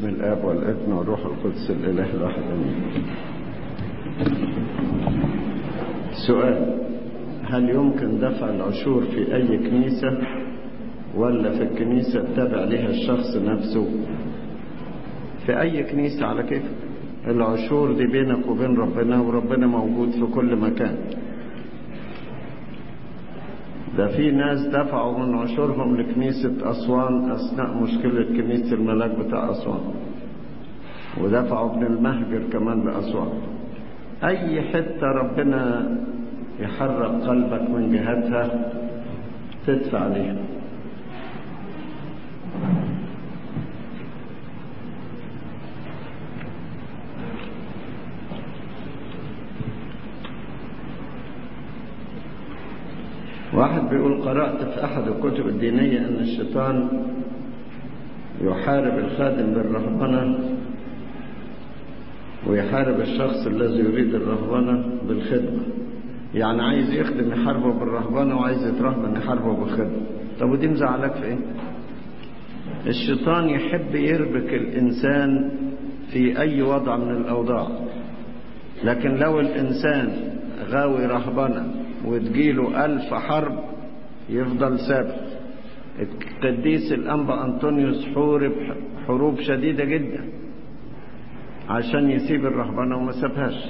باسم الآب والابن والروح القدس الإله الواحد آمين سؤال هل يمكن دفع العشور في أي كنيسة ولا في الكنيسة التابع لها الشخص نفسه في أي كنيسة على كيف العشور دي بينك وبين ربنا وربنا موجود في كل مكان ده في ناس دفعوا من عشورهم لكنيسة أسوان أثناء مشكلة كنيسة الملاك بتاع أسوان ودفعوا ابن المهجر كمان لأسوان أي حتة ربنا يحرك قلبك من جهتها تدفع ليها واحد بيقول قرأت في أحد الكتب الدينية أن الشيطان يحارب الخادم بالرهبنة ويحارب الشخص الذي يريد الرهبنة بالخدمة يعني عايز يخدم يحاربه بالرهبنة وعايز يترهبن يحاربه بالخدمة طب ودي مزعلك في ايه الشيطان يحب يربك الإنسان في أي وضع من الأوضاع لكن لو الإنسان غاوي رهبنة وتجيله ألف حرب يفضل ثابت القديس الأنبا أنطونيوس حورب حروب شديدة جدا عشان يسيب الرهبنة وما سابهاش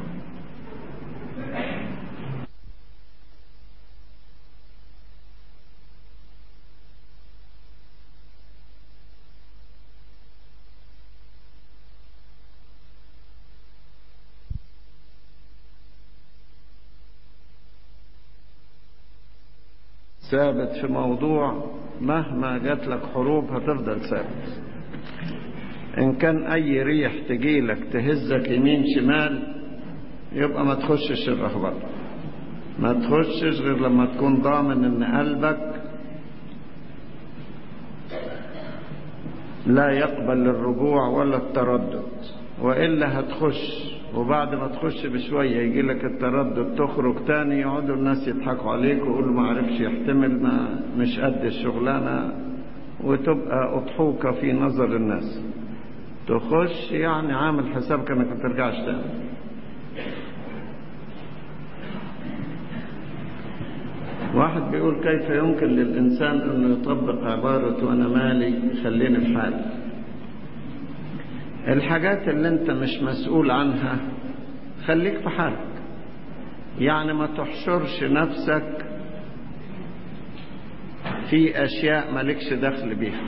ثابت في موضوع مهما جات لك حروب هتفضل ثابت ان كان اي ريح تجيلك تهزك يمين شمال يبقى ما تخشش الرهبنة ما تخشش غير لما تكون ضامن ان قلبك لا يقبل الرجوع ولا التردد والا هتخش وبعد ما تخش بشوية يجي لك التردد تخرج تاني يقعدوا الناس يضحكوا عليك ويقولوا ما عرفش يحتمل ما مش قد الشغلانة وتبقى أضحوكة في نظر الناس تخش يعني عامل حسابك انك ما ترجعش تاني واحد بيقول كيف يمكن للإنسان أنه يطبق عبارة وأنا مالي خليني في حالي الحاجات اللي انت مش مسؤول عنها خليك في حالك يعني ما تحشرش نفسك في اشياء مالكش دخل بيها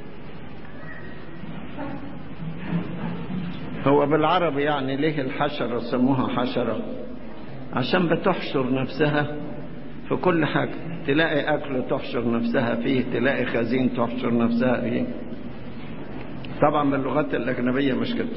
هو بالعربي يعني ليه الحشرة سموها حشرة عشان بتحشر نفسها في كل حاجة تلاقي أكل تحشر نفسها فيه تلاقي خزين تحشر نفسها فيه طبعا باللغات الأجنبية مش كده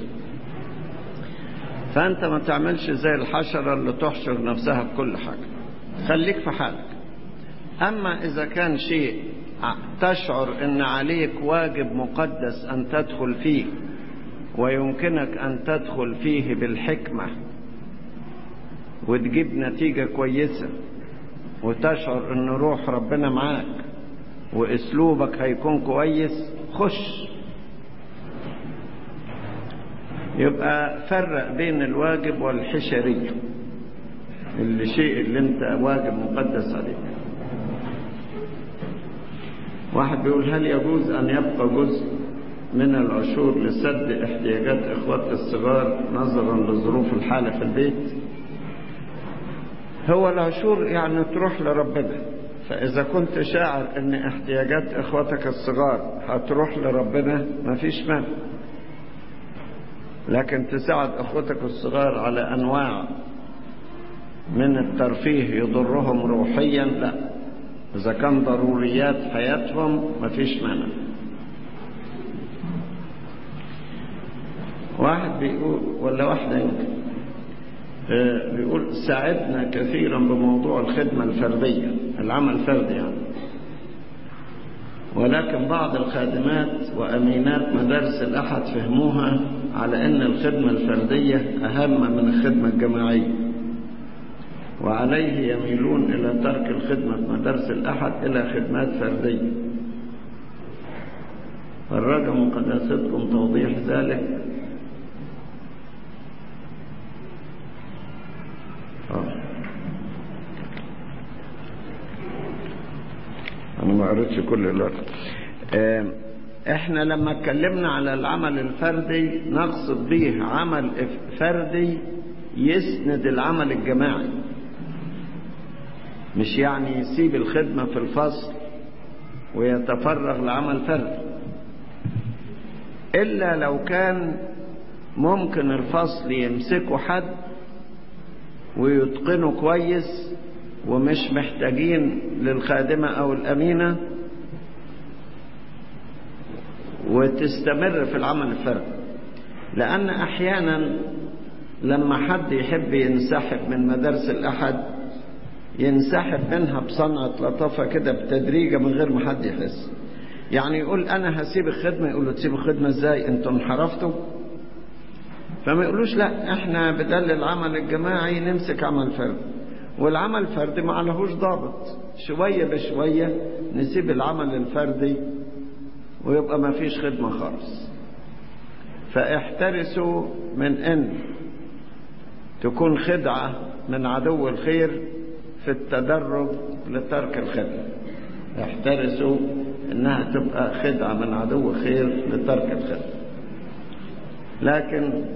فأنت ما تعملش زي الحشرة اللي تحشر نفسها في كل حاجة خليك في حالك أما إذا كان شيء تشعر أن عليك واجب مقدس أن تدخل فيه ويمكنك أن تدخل فيه بالحكمة وتجيب نتيجة كويسة وتشعر أن روح ربنا معاك وأسلوبك هيكون كويس خش يبقى فرق بين الواجب والحشرية الشيء اللي انت واجب مقدس عليك واحد بيقول هل يجوز ان يبقى جزء من العشور لسد احتياجات اخوات الصغار نظرا لظروف الحالة في البيت هو العشور يعني تروح لربنا فاذا كنت شاعر ان احتياجات اخواتك الصغار هتروح لربنا مفيش مانع لكن تساعد أخوتك الصغار على أنواع من الترفيه يضرهم روحيا لا إذا كان ضروريات حياتهم مفيش مانع واحد بيقول ولا واحدة يمكن بيقول ساعدنا كثيرا بموضوع الخدمة الفردية العمل الفردي يعني ولكن بعض الخادمات وأمينات مدارس الأحد فهموها على أن الخدمة الفردية أهم من الخدمة الجماعية وعليه يميلون إلى ترك الخدمة في مدارس الأحد إلى خدمات فردية فالرجاء من قداستكم توضيح ذلك آه. أنا ما قريتش كل الوقت آه. احنا لما اتكلمنا على العمل الفردي نقصد به عمل فردي يسند العمل الجماعي مش يعني يسيب الخدمة في الفصل ويتفرغ لعمل فردي إلا لو كان ممكن الفصل يمسكه حد ويتقنه كويس ومش محتاجين للخادمة أو الأمينة وتستمر في العمل الفردي لأن أحيانا لما حد يحب ينسحب من مدارس الأحد ينسحب منها بصنعة لطافة كده بتدريجة من غير ما حد يحس يعني يقول أنا هسيب الخدمة يقول له تسيب الخدمة إزاي أنتم انحرفتوا فما يقولوش لا احنا بدل العمل الجماعي نمسك عمل فردي والعمل الفردي ما عليهوش ضابط شوية بشوية نسيب العمل الفردي ويبقى ما فيش خدمة خالص فاحترسوا من ان تكون خدعة من عدو الخير في التدرج لترك الخدمة احترسوا انها تبقى خدعة من عدو الخير لترك الخدمة لكن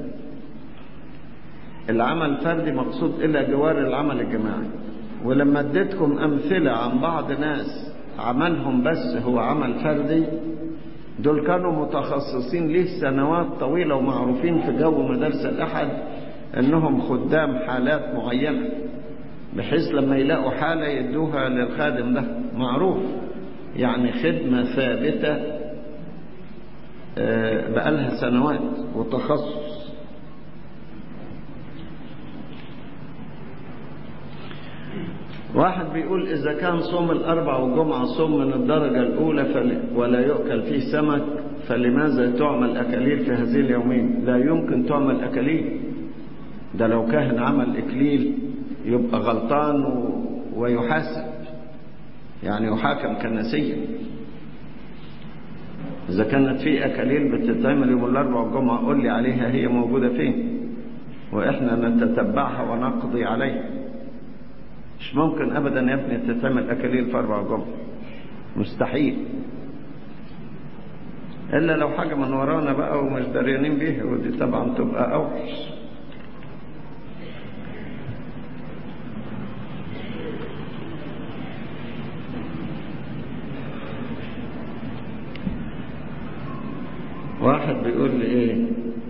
العمل الفردي مقصود الى جوار العمل الجماعي ولما اديتكم امثلة عن بعض ناس عملهم بس هو عمل فردي دول كانوا متخصصين ليه سنوات طويلة ومعروفين في جو مدارس الأحد أنهم خدام حالات معينة بحيث لما يلاقوا حالة يدوها للخادم ده معروف يعني خدمة ثابتة بقالها سنوات وتخصص واحد بيقول إذا كان صوم الأربع وجمعة صوم من الدرجة الأولى فل... ولا يؤكل فيه سمك فلماذا تعمل أكاليل في هذه اليومين لا يمكن تعمل أكاليل ده لو كان عمل إكليل يبقى غلطان و... ويحاسب يعني يحاكم كنسيا إذا كانت في أكاليل بتتعمل يوم الأربع والجمعة قول لي عليها هي موجودة فين وإحنا نتتبعها ونقضي عليها مش ممكن ابدا يا ابني تتعمل اكاليل في اربع جمعة مستحيل الا لو حاجة من ورانا بقى ومش داريانين بيها ودي طبعا تبقى اوحش واحد بيقول لي ايه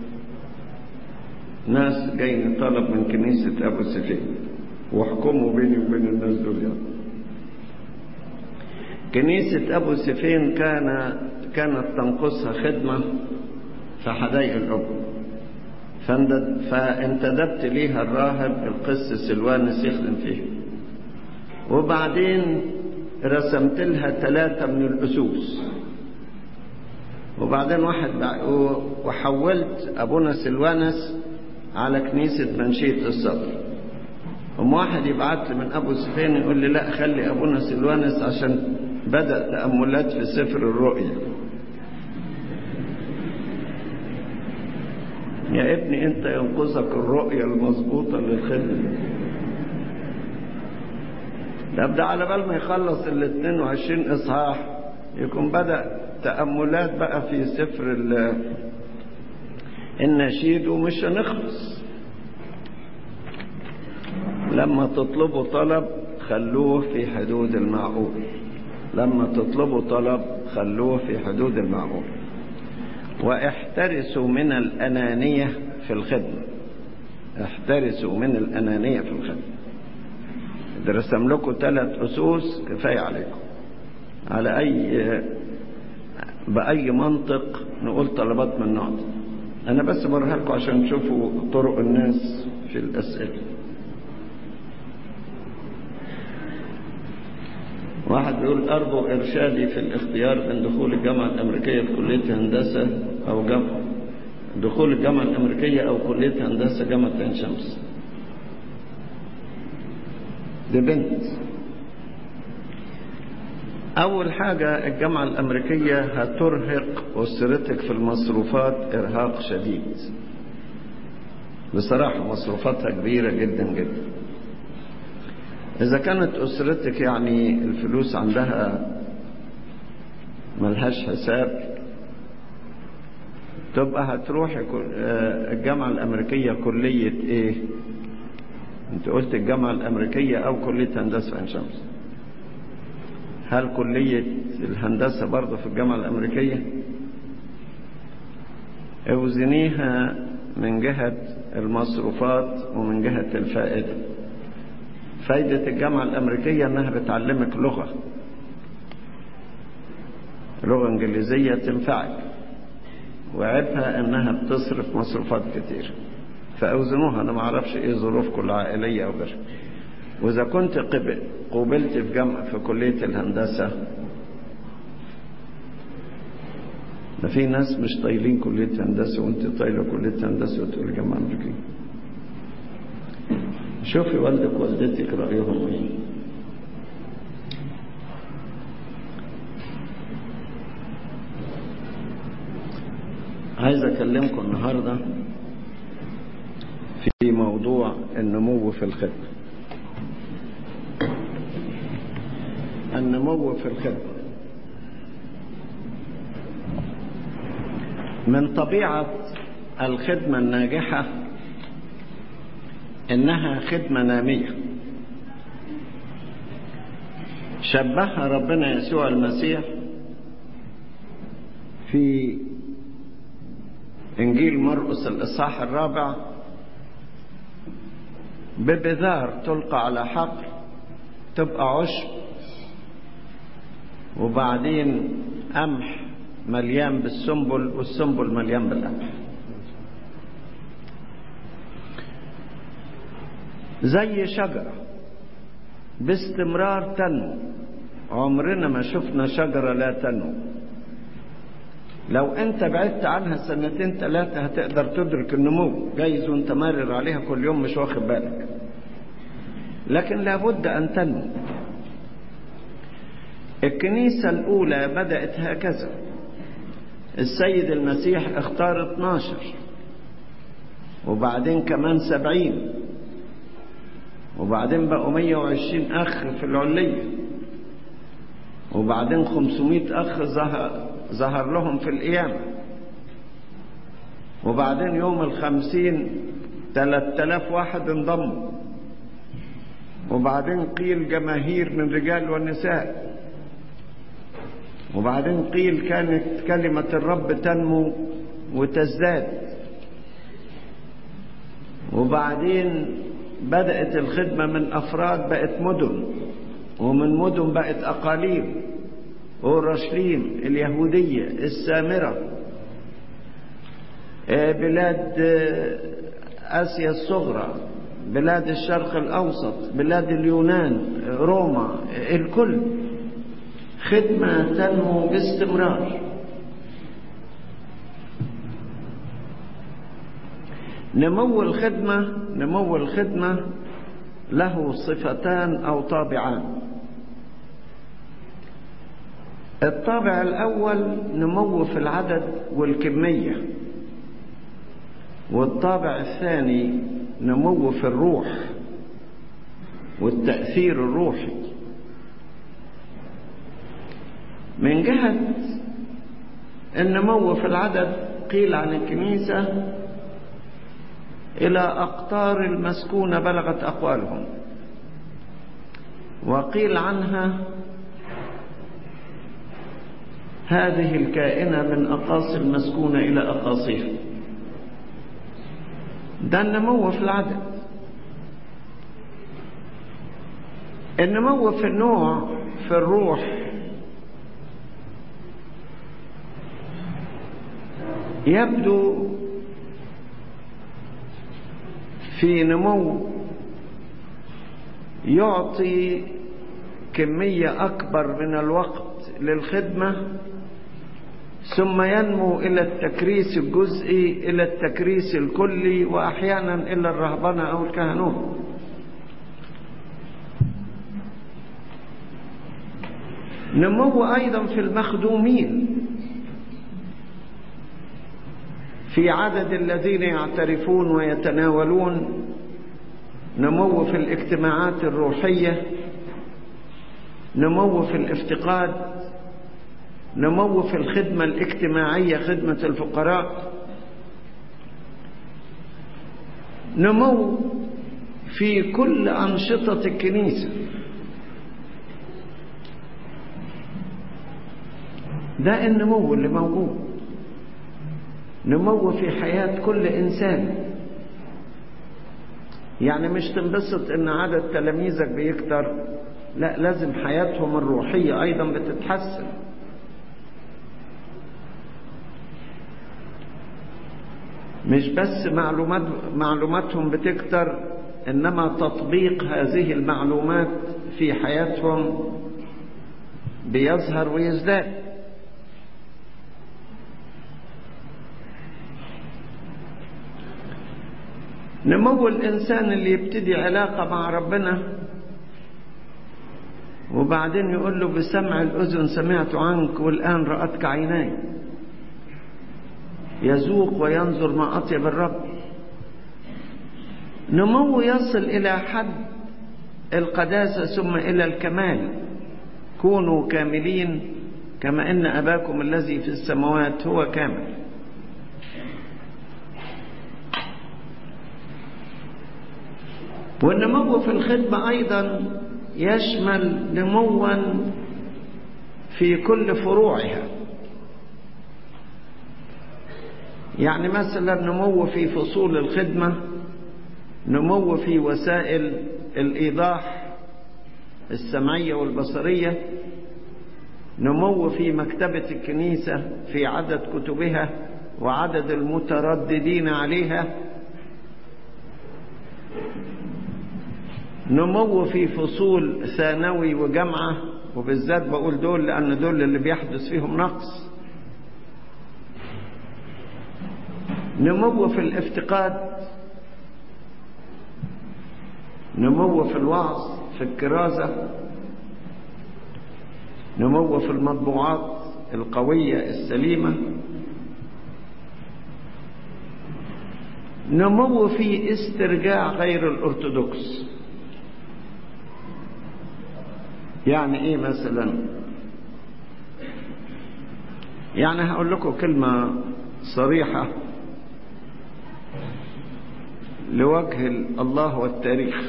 ناس جايين طلب من كنيسة ابو سفين واحكموا بيني وبين الناس دول يعني. كنيسة أبو سفين كان كانت تنقصها خدمة في حدائق الأب فانتدبت ليها الراهب القس سلوانس يخدم فيها وبعدين رسمت لها ثلاثة من الأسوس وبعدين واحد وحولت أبونا سلوانس على كنيسة منشية الصدر قام واحد يبعت لي من ابو سفيان يقول لي لا خلي ابونا سلوانس عشان بدا تاملات في سفر الرؤيا يا ابني انت ينقذك الرؤيا المظبوطه للخدمه طب ده على بال ما يخلص ال 22 اصحاح يكون بدا تاملات بقى في سفر النشيد ومش هنخلص لما تطلبوا طلب خلوه في حدود المعقول لما تطلبوا طلب خلوه في حدود المعقول واحترسوا من الأنانية في الخدمة احترسوا من الأنانية في الخدمة درسم لكم ثلاث أسوس كفاية عليكم على أي بأي منطق نقول طلبات من النوع أنا بس برها لكم عشان تشوفوا طرق الناس في الأسئلة واحد بيقول أرجو إرشادي في الاختيار بين دخول الجامعة الأمريكية في كلية هندسة أو جامعة دخول الجامعة الأمريكية أو كلية هندسة جامعة عين شمس دي بنت أول حاجة الجامعة الأمريكية هترهق أسرتك في المصروفات إرهاق شديد بصراحة مصروفاتها كبيرة جدا جدا إذا كانت أسرتك يعني الفلوس عندها ملهاش حساب تبقى هتروح الجامعة الأمريكية كلية إيه؟ أنت قلت الجامعة الأمريكية أو كلية هندسة عين شمس هل كلية الهندسة برضه في الجامعة الأمريكية؟ اوزنيها من جهة المصروفات ومن جهة الفائدة فايدة الجامعة الأمريكية أنها بتعلمك لغة لغة إنجليزية تنفعك وعيبها أنها بتصرف مصروفات كتير فأوزنوها أنا ما أعرفش إيه ظروفكم العائلية أو غيرها وإذا كنت قبلت في جامعة في كلية الهندسة ده في ناس مش طايلين كلية هندسة وانت طايلة كلية هندسة وتقول جامعة أمريكية شوفي والدك والدتك رأيهم ايه عايز اكلمكم النهارده في موضوع النمو في الخدمة النمو في الخدمة من طبيعة الخدمة الناجحة إنها خدمة نامية شبهها ربنا يسوع المسيح في إنجيل مرقس الإصحاح الرابع ببذار تلقى على حقل تبقى عشب وبعدين قمح مليان بالسنبل والسنبل مليان بالقمح زي شجرة باستمرار تنمو عمرنا ما شفنا شجرة لا تنمو لو انت بعدت عنها سنتين ثلاثة هتقدر تدرك النمو جايز وانت مارر عليها كل يوم مش واخد بالك لكن لابد ان تنمو الكنيسة الأولى بدأت هكذا السيد المسيح اختار 12 وبعدين كمان سبعين وبعدين بقوا 120 أخ في العلية وبعدين 500 أخ ظهر, ظهر لهم في القيامة وبعدين يوم الخمسين 3000 واحد انضموا وبعدين قيل جماهير من رجال ونساء وبعدين قيل كانت كلمة الرب تنمو وتزداد وبعدين بدأت الخدمة من أفراد بقت مدن ومن مدن بقت أقاليم أورشليم اليهودية السامرة بلاد آسيا الصغرى بلاد الشرق الأوسط بلاد اليونان روما الكل خدمة تنمو باستمرار نمو الخدمة نمو الخدمة له صفتان أو طابعان الطابع الأول نمو في العدد والكمية والطابع الثاني نمو في الروح والتأثير الروحي من جهة النمو في العدد قيل عن الكنيسة إلى أقطار المسكونة بلغت أقوالهم وقيل عنها هذه الكائنة من أقاصي المسكونة إلى أقاصيها ده النمو في العدد النمو في النوع في الروح يبدو في نمو يعطي كمية أكبر من الوقت للخدمة ثم ينمو إلى التكريس الجزئي إلى التكريس الكلي وأحيانا إلى الرهبنة أو الكهنوت نمو أيضا في المخدومين في عدد الذين يعترفون ويتناولون نمو في الاجتماعات الروحية نمو في الافتقاد نمو في الخدمة الاجتماعية خدمة الفقراء نمو في كل أنشطة الكنيسة ده النمو اللي موجود نمو في حياة كل إنسان يعني مش تنبسط إن عدد تلاميذك بيكتر لا لازم حياتهم الروحية أيضا بتتحسن مش بس معلومات معلوماتهم بتكتر انما تطبيق هذه المعلومات في حياتهم بيظهر ويزداد نمو الانسان اللي يبتدي علاقه مع ربنا وبعدين يقول له بسمع الاذن سمعت عنك والان راتك عيناي يذوق وينظر ما أطيب الرب نمو يصل إلى حد القداسة ثم إلى الكمال كونوا كاملين كما إن أباكم الذي في السماوات هو كامل والنمو في الخدمة أيضا يشمل نموا في كل فروعها يعني مثلا نمو في فصول الخدمة نمو في وسائل الإيضاح السمعية والبصرية نمو في مكتبة الكنيسة في عدد كتبها وعدد المترددين عليها نمو في فصول ثانوي وجامعة وبالذات بقول دول لأن دول اللي بيحدث فيهم نقص نمو في الافتقاد نمو في الوعظ في الكرازة نمو في المطبوعات القوية السليمة نمو في استرجاع غير الأرثوذكس يعني ايه مثلا يعني هقول لكم كلمة صريحة لوجه الله والتاريخ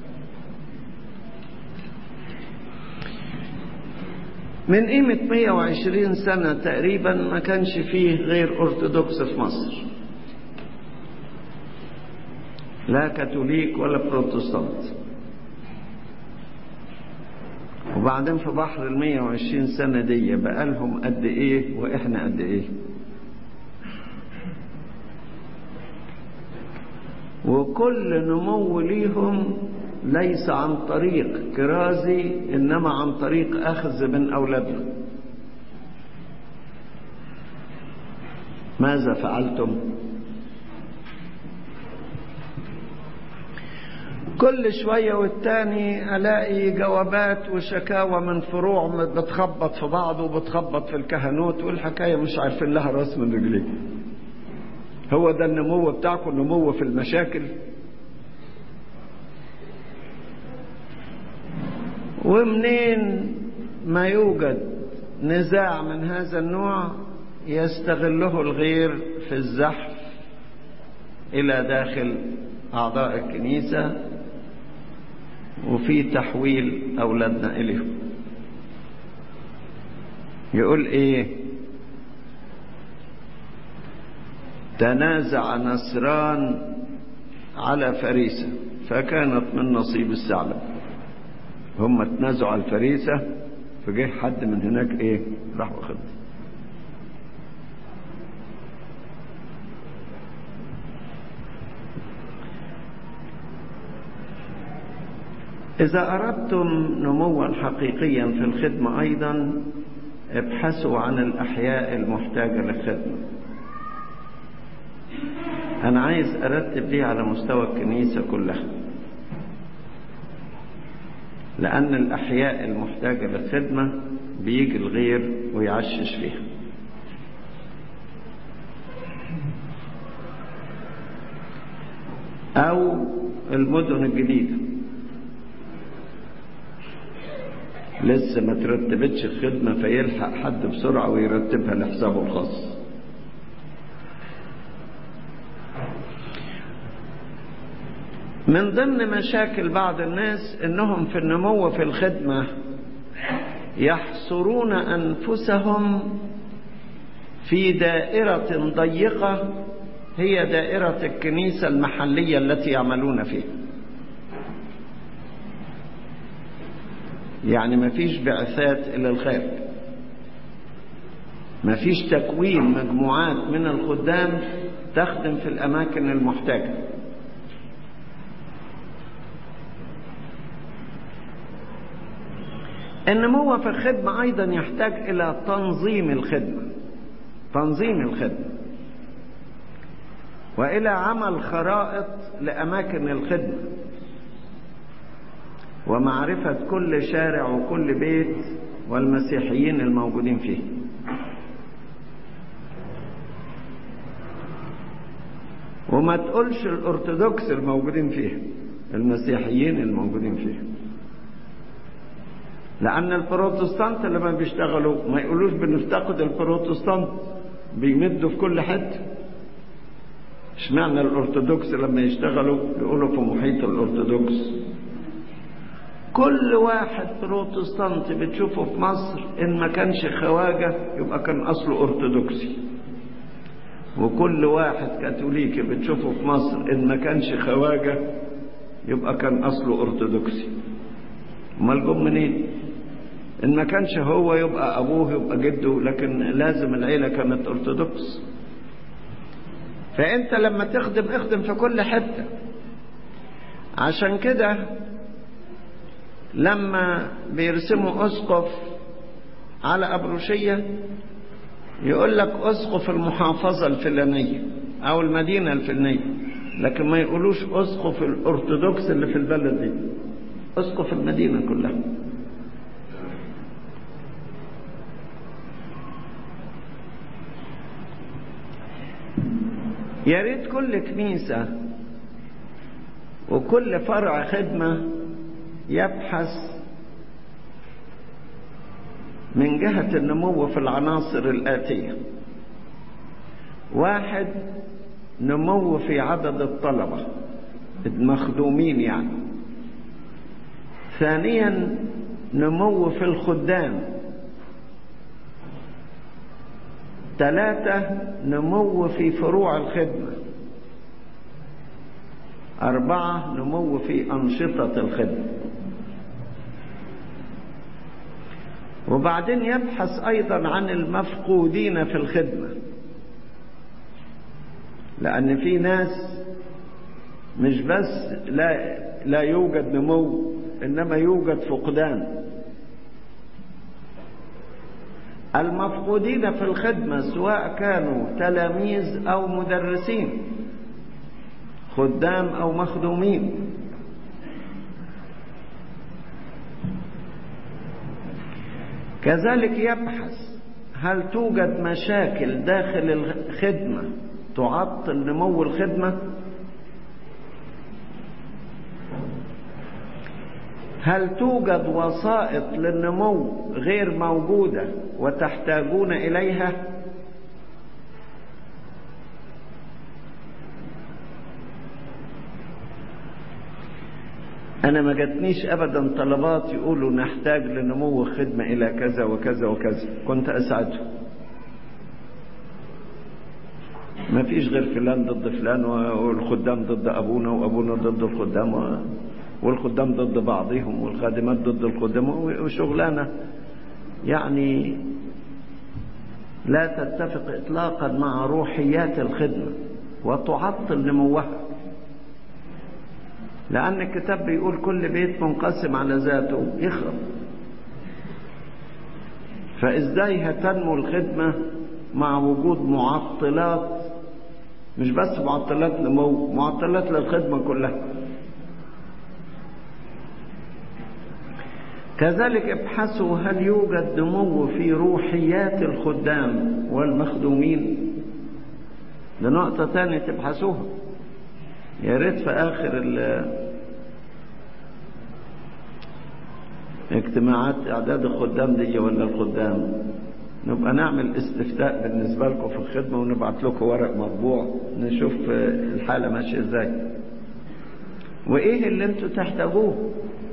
من قيمة 120 سنة تقريبا ما كانش فيه غير أرثوذكس في مصر لا كاثوليك ولا بروتستانت وبعدين في بحر ال 120 سنة دي بقالهم قد ايه واحنا قد ايه وكل نمو ليهم ليس عن طريق كرازي انما عن طريق اخذ من اولادنا ماذا فعلتم كل شوية والتاني ألاقي جوابات وشكاوى من فروع بتخبط في بعض وبتخبط في الكهنوت والحكاية مش عارفين لها راس من رجلين هو ده النمو بتاعكم النمو في المشاكل ومنين ما يوجد نزاع من هذا النوع يستغله الغير في الزحف إلى داخل أعضاء الكنيسة وفي تحويل أولادنا إليهم يقول إيه تنازع نصران على فريسة فكانت من نصيب الثعلب هم تنازعوا على الفريسة فجه حد من هناك ايه راح واخد إذا أردتم نموا حقيقيا في الخدمة أيضا ابحثوا عن الأحياء المحتاجة للخدمة أنا عايز أرتب دي على مستوى الكنيسة كلها لأن الأحياء المحتاجة للخدمة بيجي الغير ويعشش فيها أو المدن الجديدة لسه ما ترتبتش الخدمة فيلحق حد بسرعة ويرتبها لحسابه الخاص من ضمن مشاكل بعض الناس انهم في النمو في الخدمة يحصرون انفسهم في دائرة ضيقة هي دائرة الكنيسة المحلية التي يعملون فيها يعني ما فيش بعثات إلى الخارج ما فيش تكوين مجموعات من الخدام تخدم في الأماكن المحتاجة النمو في الخدمة أيضا يحتاج إلى تنظيم الخدمة تنظيم الخدمة وإلى عمل خرائط لأماكن الخدمة ومعرفة كل شارع وكل بيت والمسيحيين الموجودين فيه وما تقولش الأرثوذكس الموجودين فيه المسيحيين الموجودين فيه لأن البروتستانت لما بيشتغلوا ما يقولوش بنفتقد البروتستانت بيمدوا في كل حتة اشمعنى الأرثوذكس لما يشتغلوا يقولوا في محيط الأرثوذكس كل واحد بروتستانت بتشوفه في مصر إن ما كانش خواجة يبقى كان أصله أرثوذكسي وكل واحد كاثوليكي بتشوفه في مصر إن ما كانش خواجة يبقى كان أصله أرثوذكسي امال جم منين ان ما كانش هو يبقى ابوه يبقى جده لكن لازم العيله كانت ارثوذكس فانت لما تخدم اخدم في كل حته عشان كده لما بيرسموا اسقف على ابروشيه يقول لك اسقف المحافظه الفلانيه او المدينه الفلانيه لكن ما يقولوش اسقف الارثوذكس اللي في البلد دي اسقف المدينة كلها يا ريت كل كنيسة وكل فرع خدمة يبحث من جهة النمو في العناصر الآتية واحد نمو في عدد الطلبة المخدومين يعني ثانيا نمو في الخدام ثلاثة نمو في فروع الخدمة أربعة نمو في أنشطة الخدمة وبعدين يبحث أيضا عن المفقودين في الخدمة لأن في ناس مش بس لا لا يوجد نمو انما يوجد فقدان المفقودين في الخدمه سواء كانوا تلاميذ او مدرسين خدام او مخدومين كذلك يبحث هل توجد مشاكل داخل الخدمه تعطل نمو الخدمه هل توجد وسائط للنمو غير موجودة وتحتاجون إليها؟ أنا ما جاتنيش أبدا طلبات يقولوا نحتاج لنمو خدمة إلى كذا وكذا وكذا كنت أسعدهم ما فيش غير فلان ضد فلان والخدام ضد أبونا وأبونا ضد الخدام و... والخدام ضد بعضهم والخادمات ضد الخدام وشغلانه يعني لا تتفق اطلاقا مع روحيات الخدمه وتعطل نموها لان الكتاب بيقول كل بيت منقسم على ذاته يخرب فازاي هتنمو الخدمه مع وجود معطلات مش بس معطلات نمو معطلات للخدمه كلها كذلك ابحثوا هل يوجد نمو في روحيات الخدام والمخدومين ده نقطة تانية تبحثوها يا ريت في آخر اجتماعات إعداد الخدام دي ولا الخدام نبقى نعمل استفتاء بالنسبة لكم في الخدمة ونبعت لكم ورق مطبوع نشوف الحالة ماشية ازاي وايه اللي انتوا تحتاجوه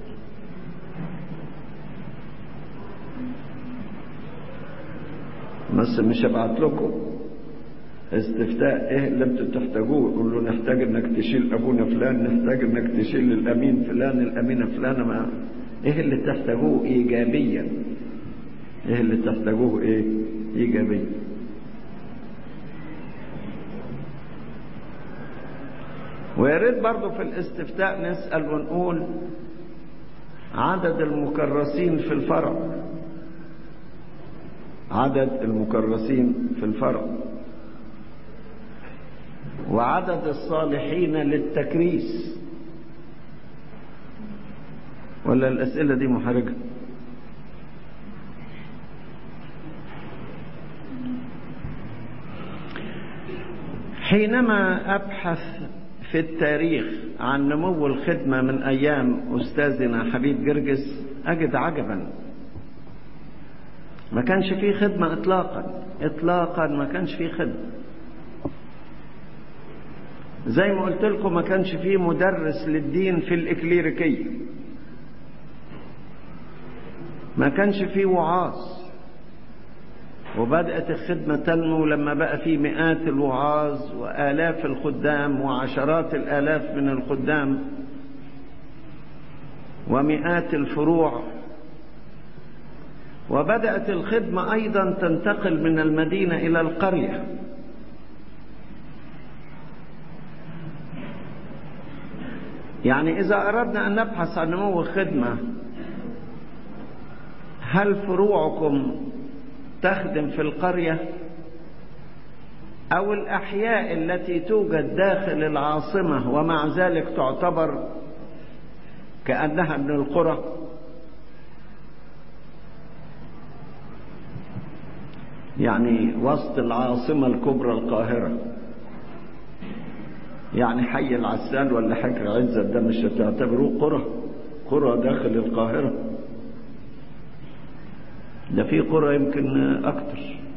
بس مش هبعت لكم استفتاء ايه اللي انتوا تحتاجوه قول له نحتاج انك تشيل ابونا فلان نحتاج انك تشيل الامين فلان الامينه فلانه ما ايه اللي تحتاجوه ايجابيا ايه اللي تحتاجوه ايه ايجابيا ويا ريت برضه في الاستفتاء نسال ونقول عدد المكرسين في الفرع عدد المكرسين في الفرع وعدد الصالحين للتكريس ولا الأسئلة دي محرجة حينما أبحث في التاريخ عن نمو الخدمة من أيام أستاذنا حبيب جرجس أجد عجبا ما كانش فيه خدمة إطلاقا إطلاقا ما كانش فيه خدمة زي ما قلت لكم ما كانش فيه مدرس للدين في الإكليريكية ما كانش فيه وعاظ وبدأت الخدمة تنمو لما بقى فيه مئات الوعاظ وآلاف الخدام وعشرات الآلاف من الخدام ومئات الفروع وبدأت الخدمة أيضا تنتقل من المدينة إلى القرية يعني إذا أردنا أن نبحث عن نمو الخدمة هل فروعكم تخدم في القرية أو الأحياء التي توجد داخل العاصمة ومع ذلك تعتبر كأنها من القرى يعني وسط العاصمة الكبرى القاهرة يعني حي العسال ولا حي العزة ده مش هتعتبروه قرى قرى داخل القاهرة ده في قرى يمكن أكتر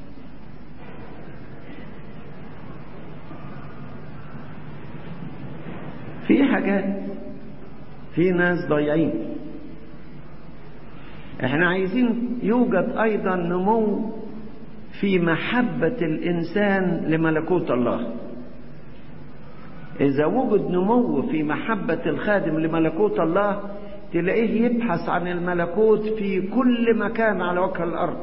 في حاجات في ناس ضايعين احنا عايزين يوجد ايضا نمو في محبة الانسان لملكوت الله اذا وجد نمو في محبة الخادم لملكوت الله تلاقيه يبحث عن الملكوت في كل مكان على وجه الارض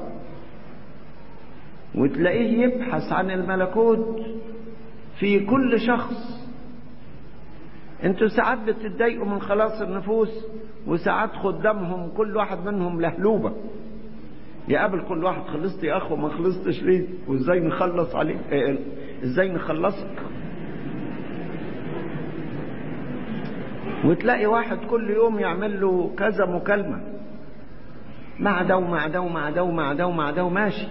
وتلاقيه يبحث عن الملكوت في كل شخص انتوا ساعات بتتضايقوا من خلاص النفوس وساعات خدامهم كل واحد منهم لهلوبه يقابل كل واحد خلصت يا اخ وما خلصتش ليه وازاي نخلص عليك اه ازاي نخلصك وتلاقي واحد كل يوم يعمل له كذا مكالمة مع ده ومع ده ومع ده ومع ده ومع ده وماشي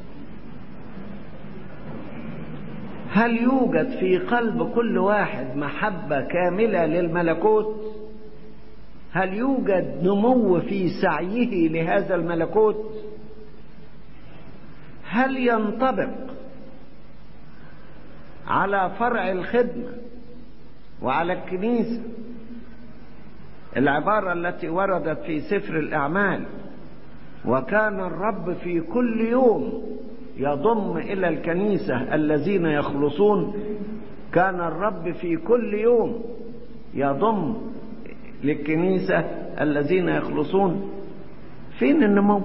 هل يوجد في قلب كل واحد محبة كاملة للملكوت هل يوجد نمو في سعيه لهذا الملكوت هل ينطبق على فرع الخدمة وعلى الكنيسة العبارة التي وردت في سفر الأعمال وكان الرب في كل يوم يضم إلى الكنيسة الذين يخلصون كان الرب في كل يوم يضم للكنيسة الذين يخلصون فين النمو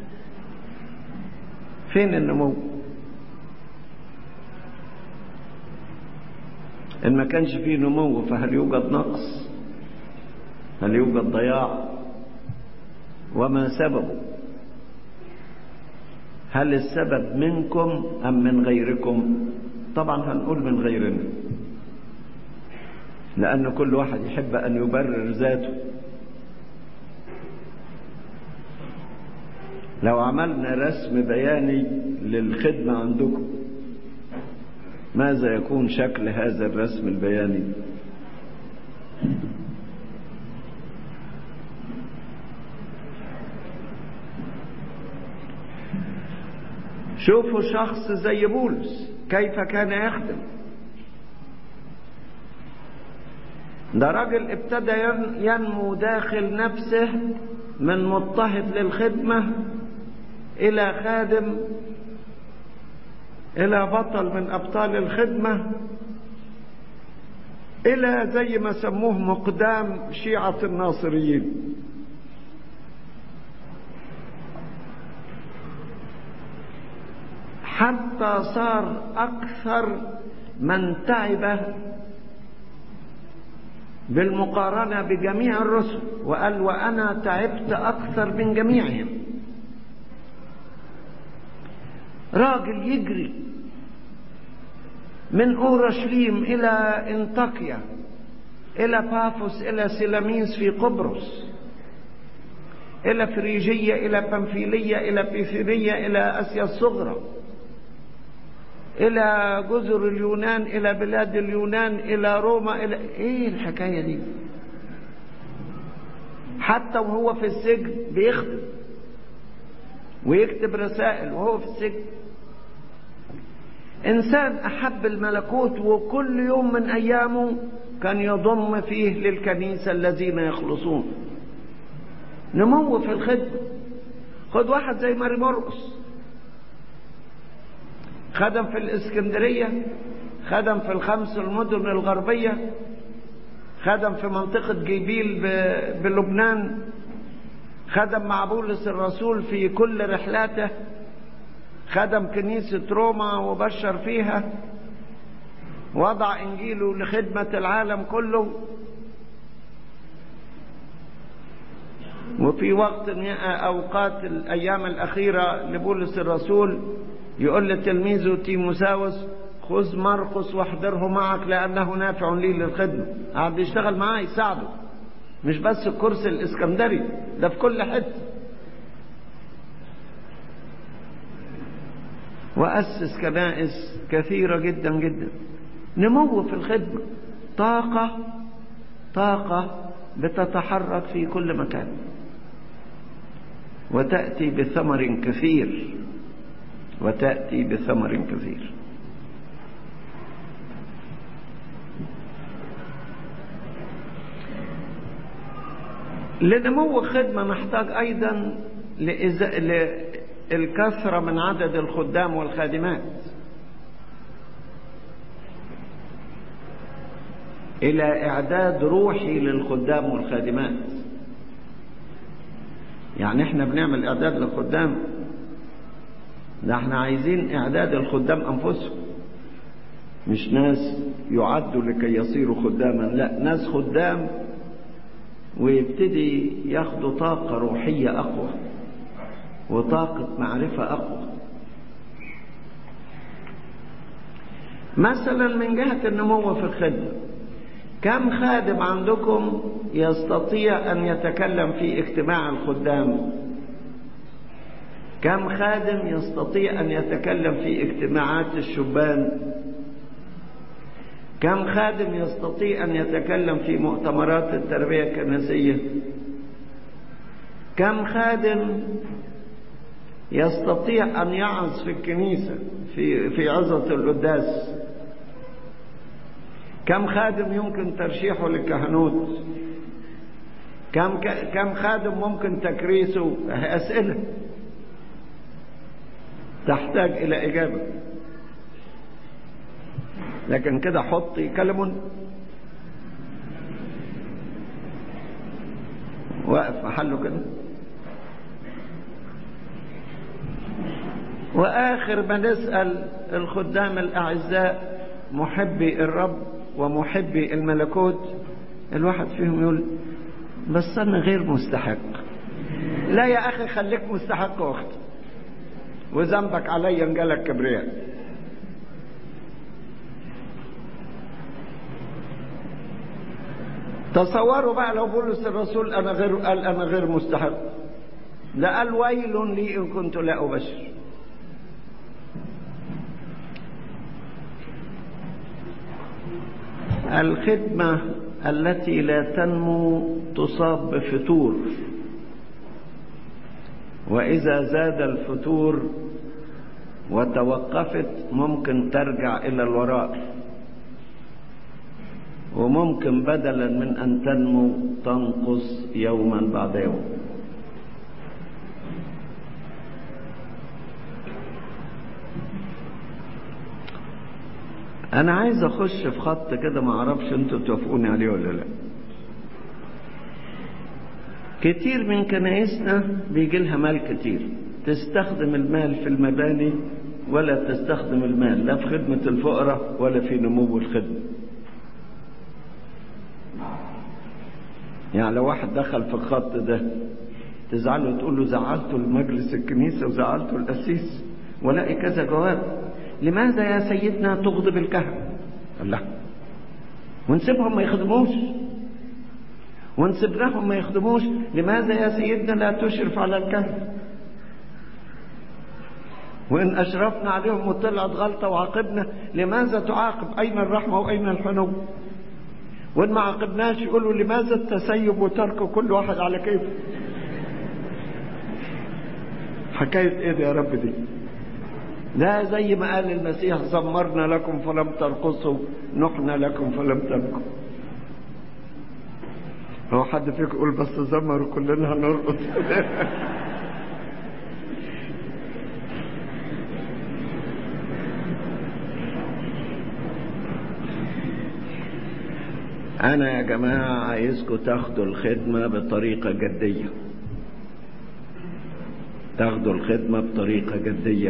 فين النمو إن ما كانش فيه نمو فهل يوجد نقص هل يوجد ضياع وما سببه هل السبب منكم أم من غيركم طبعا هنقول من غيرنا لأن كل واحد يحب أن يبرر ذاته لو عملنا رسم بياني للخدمة عندكم ماذا يكون شكل هذا الرسم البياني شوفوا شخص زي بولس كيف كان يخدم ده راجل ابتدى ينمو داخل نفسه من مضطهد للخدمة إلى خادم إلى بطل من أبطال الخدمة إلى زي ما سموه مقدام شيعة الناصريين حتى صار أكثر من تعب بالمقارنة بجميع الرسل وقال وأنا تعبت أكثر من جميعهم راجل يجري من أورشليم إلى انطاكيا إلى بافوس إلى سيلاميس في قبرص إلى فريجية إلى بنفيلية إلى بيثيرية إلى آسيا الصغرى إلى جزر اليونان إلى بلاد اليونان إلى روما إلى إيه الحكاية دي حتى وهو في السجن بيخدم ويكتب رسائل وهو في السجن إنسان أحب الملكوت وكل يوم من أيامه كان يضم فيه للكنيسة الذين يخلصون نمو في الخدمة خد واحد زي ماري مرقس خدم في الإسكندرية خدم في الخمس المدن الغربية خدم في منطقة جيبيل بلبنان خدم مع بولس الرسول في كل رحلاته خدم كنيسة روما وبشر فيها وضع إنجيله لخدمة العالم كله وفي وقت من أوقات الأيام الأخيرة لبولس الرسول يقول لتلميذه تيموساوس خذ مرقس واحضره معك لأنه نافع لي للخدمة قاعد يشتغل معاه يساعده مش بس الكرسي الإسكندري ده في كل حتة وأسس كنائس كثيرة جدا جدا نمو في الخدمة طاقة طاقة بتتحرك في كل مكان وتأتي بثمر كثير وتأتي بثمر كثير لنمو الخدمة نحتاج أيضا للكثرة من عدد الخدام والخادمات إلى إعداد روحي للخدام والخادمات يعني احنا بنعمل إعداد للخدام ده احنا عايزين إعداد الخدام أنفسهم مش ناس يعدوا لكي يصيروا خداما لا ناس خدام ويبتدي ياخدوا طاقة روحية أقوى وطاقة معرفة أقوى مثلا من جهة النمو في الخدمة كم خادم عندكم يستطيع أن يتكلم في اجتماع الخدام كم خادم يستطيع أن يتكلم في اجتماعات الشبان كم خادم يستطيع أن يتكلم في مؤتمرات التربية الكنسية كم خادم يستطيع أن يعظ في الكنيسة في في عظة القداس كم خادم يمكن ترشيحه للكهنوت كم كم خادم ممكن تكريسه أسئلة تحتاج إلى إجابة لكن كده حط كلم واقف محله كده وآخر ما نسأل الخدام الأعزاء محبي الرب ومحبي الملكوت الواحد فيهم يقول بس أنا غير مستحق لا يا أخي خليك مستحق وقت وذنبك علي انجلك كبرياء تصوروا بقى لو بولس الرسول انا غير قال انا غير مستحق ده قال ويل لي إن كنت لا أبشر الخدمة التي لا تنمو تصاب بفتور وإذا زاد الفتور وتوقفت ممكن ترجع إلى الوراء وممكن بدلا من أن تنمو تنقص يوما بعد يوم أنا عايز أخش في خط كده ما أعرفش أنتوا توافقوني عليه ولا لا كتير من كنايسنا بيجي لها مال كتير تستخدم المال في المباني ولا تستخدم المال لا في خدمة الفقراء ولا في نمو الخدمة يعني لو واحد دخل في الخط ده تزعله وتقول له زعلته لمجلس الكنيسة وزعلته القسيس ولاقي كذا جواب لماذا يا سيدنا تغضب الكهنة قال لا ونسيبهم ما يخدموش ونسيبناهم ما يخدموش لماذا يا سيدنا لا تشرف على الكهنة وإن أشرفنا عليهم وطلعت غلطة وعاقبنا لماذا تعاقب أين الرحمة وأين الحنو وإن ما عاقبناش يقولوا لماذا التسيب وترك كل واحد على كيفه حكاية إيه يا رب دي لا زي ما قال المسيح زمرنا لكم فلم ترقصوا نحنا لكم فلم تبكوا هو حد فيكم يقول بس زمروا كلنا هنرقص أنا يا جماعة عايزكم تاخدوا الخدمة بطريقة جدية تاخدوا الخدمة بطريقة جدية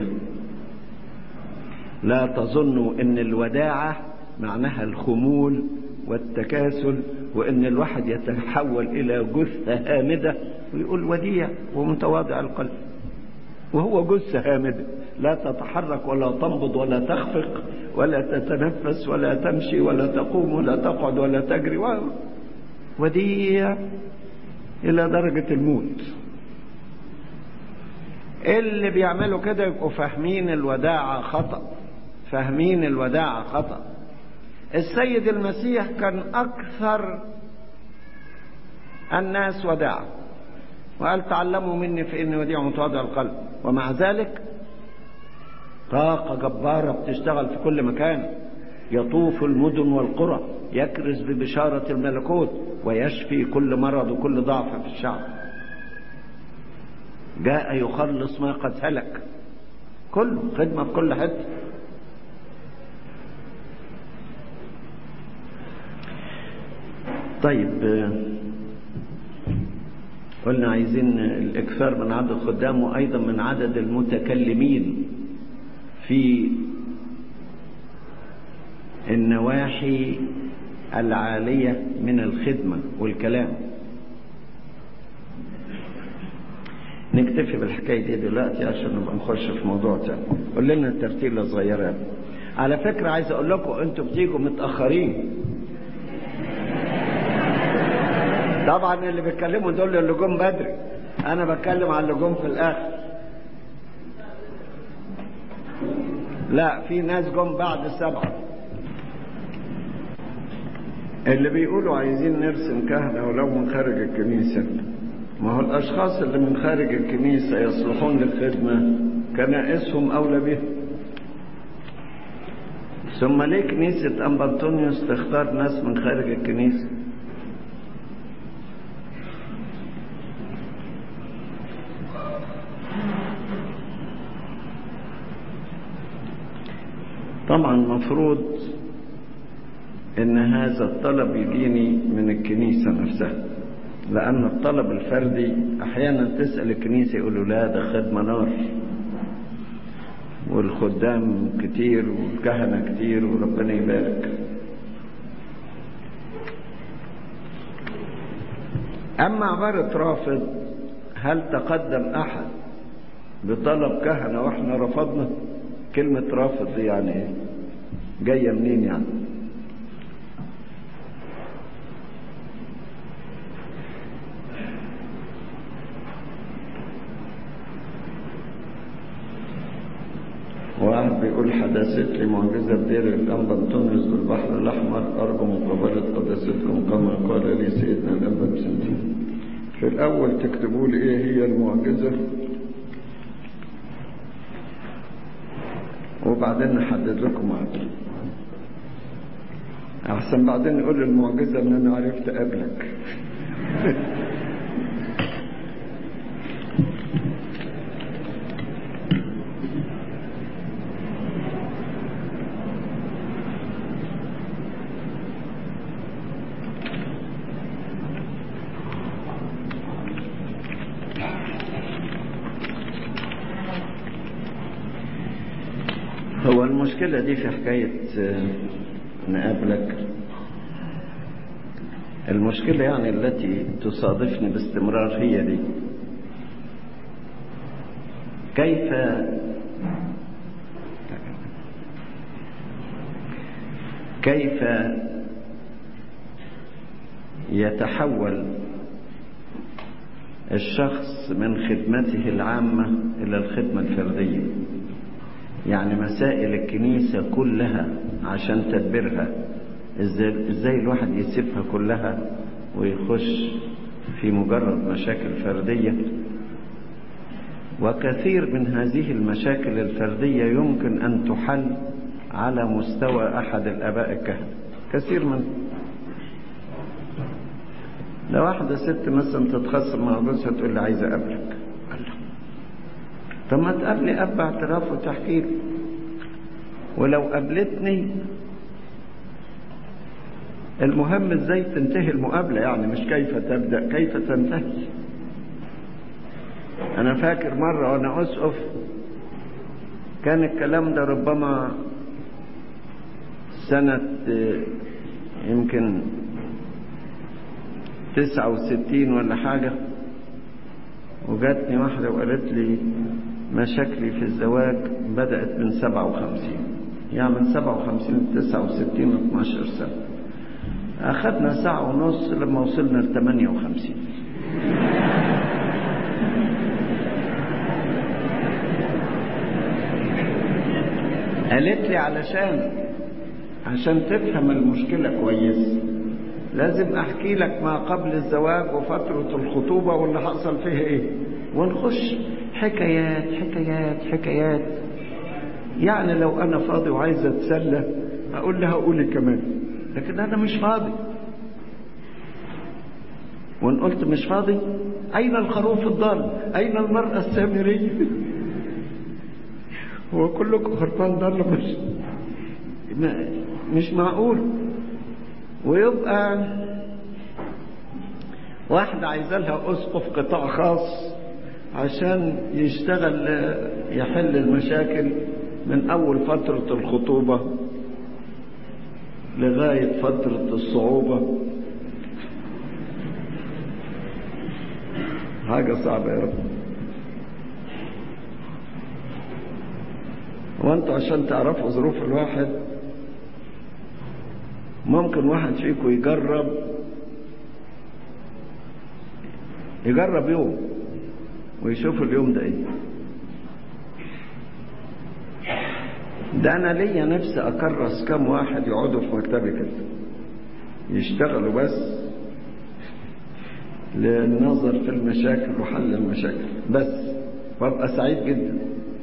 لا تظنوا ان الوداعة معناها الخمول والتكاسل وان الواحد يتحول الى جثة هامدة ويقول وديع ومتواضع القلب وهو جثة هامدة لا تتحرك ولا تنبض ولا تخفق ولا تتنفس ولا تمشي ولا تقوم ولا تقعد ولا تجري وديع الى درجة الموت اللي بيعملوا كده يبقوا فاهمين الوداعة خطأ فاهمين الوداعة خطأ السيد المسيح كان أكثر الناس وداعة وقال تعلموا مني فإني وديع متواضع القلب ومع ذلك طاقة جبارة بتشتغل في كل مكان يطوف المدن والقرى يكرز ببشارة الملكوت ويشفي كل مرض وكل ضعف في الشعب جاء يخلص ما قد هلك كله خدمة في كل حته طيب قلنا عايزين الإكثار من عدد الخدام وأيضا من عدد المتكلمين في النواحي العالية من الخدمة والكلام نكتفي بالحكاية دي دلوقتي عشان نبقى نخش في موضوع تاني قول لنا الترتيلة صغيرة على فكرة عايز أقول لكم أنتوا بتيجوا متأخرين طبعا اللي بيتكلموا دول اللي جم بدري انا بتكلم على اللي جم في الاخر لا في ناس جم بعد السبعة اللي بيقولوا عايزين نرسم كهنة ولو من خارج الكنيسة ما هو الأشخاص اللي من خارج الكنيسة يصلحون للخدمة كنائسهم أولى بهم ثم ليه كنيسة أمبانتونيوس تختار ناس من خارج الكنيسة طبعا مفروض ان هذا الطلب يجيني من الكنيسة نفسها لان الطلب الفردي احيانا تسأل الكنيسة يقولوا لا ده خدمة نار والخدام كتير والكهنة كتير وربنا يبارك اما عبارة رافض هل تقدم احد بطلب كهنة واحنا رفضنا كلمة رافض دي يعني ايه جاية منين يعني بيقول حدثت لي معجزة بدير الأنبا أنطونيوس بالبحر الأحمر أرجو مقابلة قداستكم كما قال لي سيدنا الأنبا بسنتين في الأول تكتبوا لي إيه هي المعجزة وبعدين نحدد لكم عدل أحسن بعدين نقول المعجزة إن أنا عرفت قبلك هو المشكلة دي في حكاية نقابلك المشكلة يعني التي تصادفني باستمرار هي دي كيف كيف يتحول الشخص من خدمته العامة إلى الخدمة الفردية يعني مسائل الكنيسة كلها عشان تدبيرها ازاي, ازاي الواحد يسيبها كلها ويخش في مجرد مشاكل فردية وكثير من هذه المشاكل الفردية يمكن أن تحل على مستوى أحد الآباء الكهنة كثير من لو واحدة ست مثلا تتخاصم مع جوزها تقول لي عايزة أقابلك طب ما تقابلي أب اعتراف وتحكي لي ولو قابلتني المهم ازاي تنتهي المقابلة يعني مش كيف تبدأ كيف تنتهي أنا فاكر مرة وأنا أسقف كان الكلام ده ربما سنة يمكن تسعة وستين ولا حاجة وجاتني واحدة وقالت لي مشاكلي في الزواج بدأت من سبعة وخمسين يعني من سبعة وخمسين لتسعة وستين واتناشر سنة أخذنا ساعة ونص لما وصلنا لثمانية وخمسين قالت لي علشان عشان تفهم المشكلة كويس لازم احكي لك ما قبل الزواج وفترة الخطوبة واللي حصل فيها ايه ونخش حكايات حكايات حكايات يعني لو انا فاضي وعايز اتسلى اقول لها قولي كمان لكن انا مش فاضي وان قلت مش فاضي اين الخروف الضال اين المرأة السامرية هو كلكم خرفان ضال مش مش معقول ويبقى واحدة عايزة لها أسقف قطاع خاص عشان يشتغل يحل المشاكل من أول فترة الخطوبة لغاية فترة الصعوبة حاجة صعبة يا رب وانتوا عشان تعرفوا ظروف الواحد ممكن واحد فيكم يجرب يجرب يوم ويشوف اليوم ده ايه ده انا ليا نفسي اكرس كم واحد يقعدوا في مكتبي كده يشتغلوا بس للنظر في المشاكل وحل المشاكل بس وابقى سعيد جدا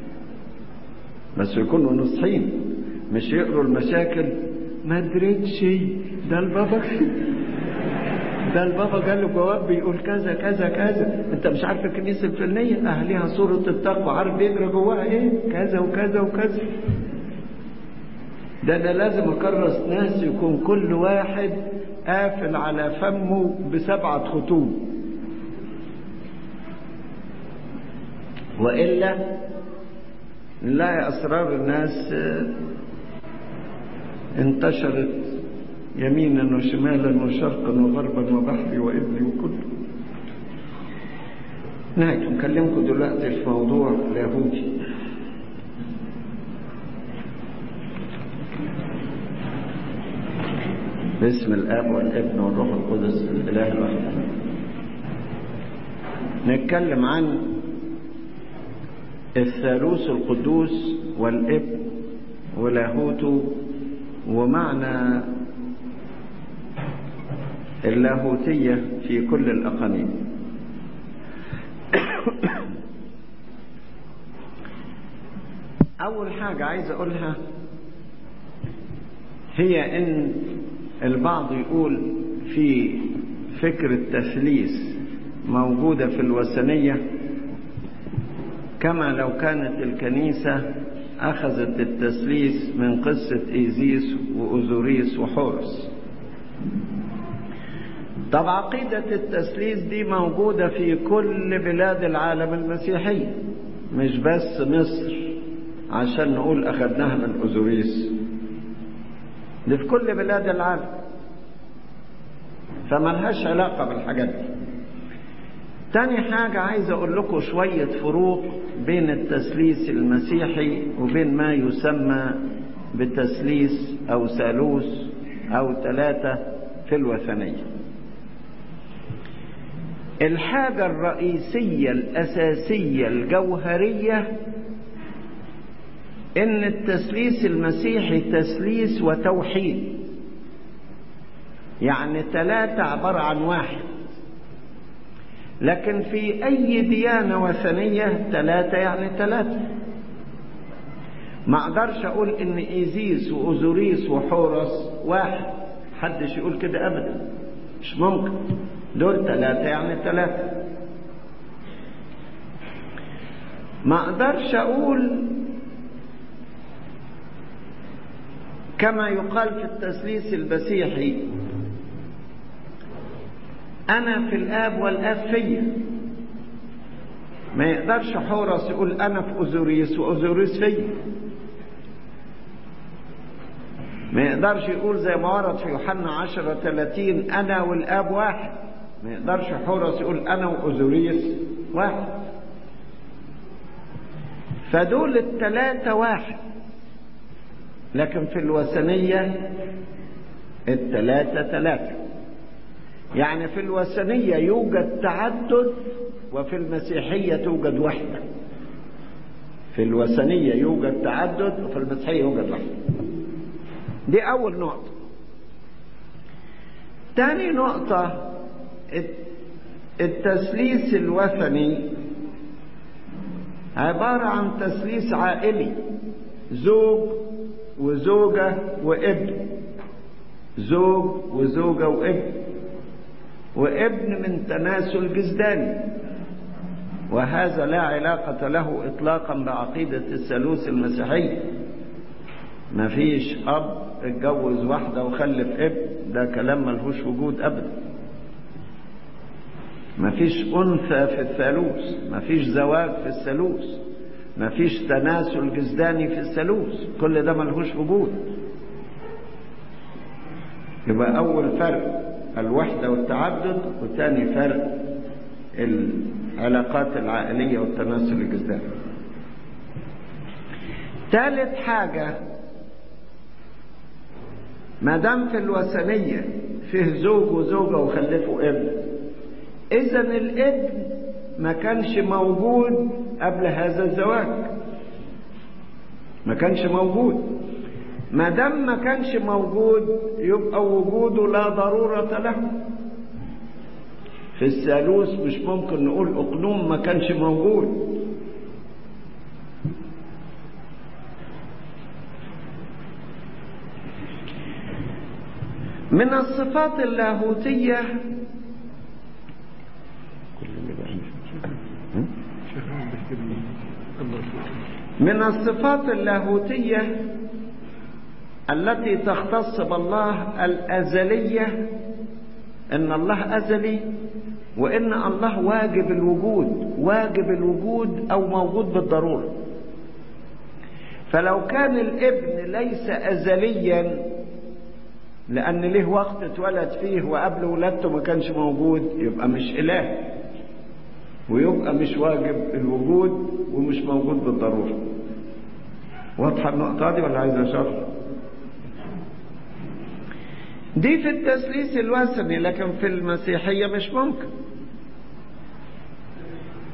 بس يكونوا نصحين مش يقروا المشاكل ما دريتش ده البابا ده البابا قال له جواب بيقول كذا كذا كذا انت مش عارف الكنيسه الفلانيه اهليها صوره التقوى عارف بيجرى جواها ايه كذا وكذا وكذا ده انا لازم اكرس ناس يكون كل واحد قافل على فمه بسبعه خطوط والا لا اسرار الناس انتشرت يمينا وشمالا وشرقا وغربا وبحري وابلي وكله نهاية نكلمكم دلوقتي في موضوع لاهوتي باسم الاب والابن والروح القدس الاله الواحد نتكلم عن الثالوث القدوس والابن ولاهوته ومعنى اللاهوتية في كل الأقانيم أول حاجة عايز أقولها هي إن البعض يقول في فكر التثليث موجودة في الوثنية كما لو كانت الكنيسة أخذت التثليث من قصة إيزيس وأوزوريس وحورس طب عقيدة التثليث دي موجودة في كل بلاد العالم المسيحي مش بس مصر عشان نقول أخذناها من أوزوريس دي في كل بلاد العالم فملهاش علاقة بالحاجات دي تاني حاجة عايز أقول لكم شوية فروق بين التثليث المسيحي وبين ما يسمى بالتثليث أو ثالوث أو ثلاثة في الوثنية الحاجة الرئيسية الأساسية الجوهرية إن التثليث المسيحي تثليث وتوحيد يعني ثلاثة عبارة عن واحد لكن في أي ديانة وثنية ثلاثة يعني ثلاثة ما أقدرش أقول إن إيزيس وأوزوريس وحورس واحد حدش يقول كده أبدا مش ممكن دول ثلاثة يعني ثلاثة ما أقدرش أقول كما يقال في التثليث المسيحي أنا في الآب والآب فيا ما يقدرش حورس يقول أنا في أوزوريس وأوزوريس فيا ما يقدرش يقول زي ما ورد في يوحنا عشرة ثلاثين أنا والآب واحد ما يقدرش حورس يقول أنا وأوزوريس واحد فدول الثلاثة واحد لكن في الوثنية الثلاثة ثلاثة يعني في الوثنية يوجد تعدد وفي المسيحية توجد وحدة في الوثنية يوجد تعدد وفي المسيحية يوجد وحدة دي أول نقطة تاني نقطة التثليث الوثني عبارة عن تثليث عائلي زوج وزوجة وابن زوج وزوجة وابن وابن من تناسل جزداني وهذا لا علاقة له إطلاقا بعقيدة الثالوث المسيحي ما فيش أب اتجوز واحدة وخلف ابن ده كلام ملهوش وجود أبدا ما فيش أنثى في الثالوث ما فيش زواج في الثالوث ما فيش تناسل جزداني في الثالوث كل ده ملهوش وجود يبقى أول فرق الوحدة والتعدد وثاني فرق العلاقات العائلية والتناسل الجزداني ثالث حاجة ما دام في الوثنية فيه زوج وزوجة وخلفوا ابن إذا الابن ما كانش موجود قبل هذا الزواج ما كانش موجود ما دام ما كانش موجود يبقى وجوده لا ضرورة له في الثالوث مش ممكن نقول أقنوم ما كانش موجود من الصفات اللاهوتية من الصفات اللاهوتية التي تختص بالله الأزلية إن الله أزلي وإن الله واجب الوجود واجب الوجود أو موجود بالضرورة فلو كان الابن ليس أزليا لأن له وقت اتولد فيه وقبل ولادته ما كانش موجود يبقى مش إله ويبقى مش واجب الوجود ومش موجود بالضرورة واضحة النقطة دي ولا عايز أشرح؟ دي في التثليث الوثني لكن في المسيحية مش ممكن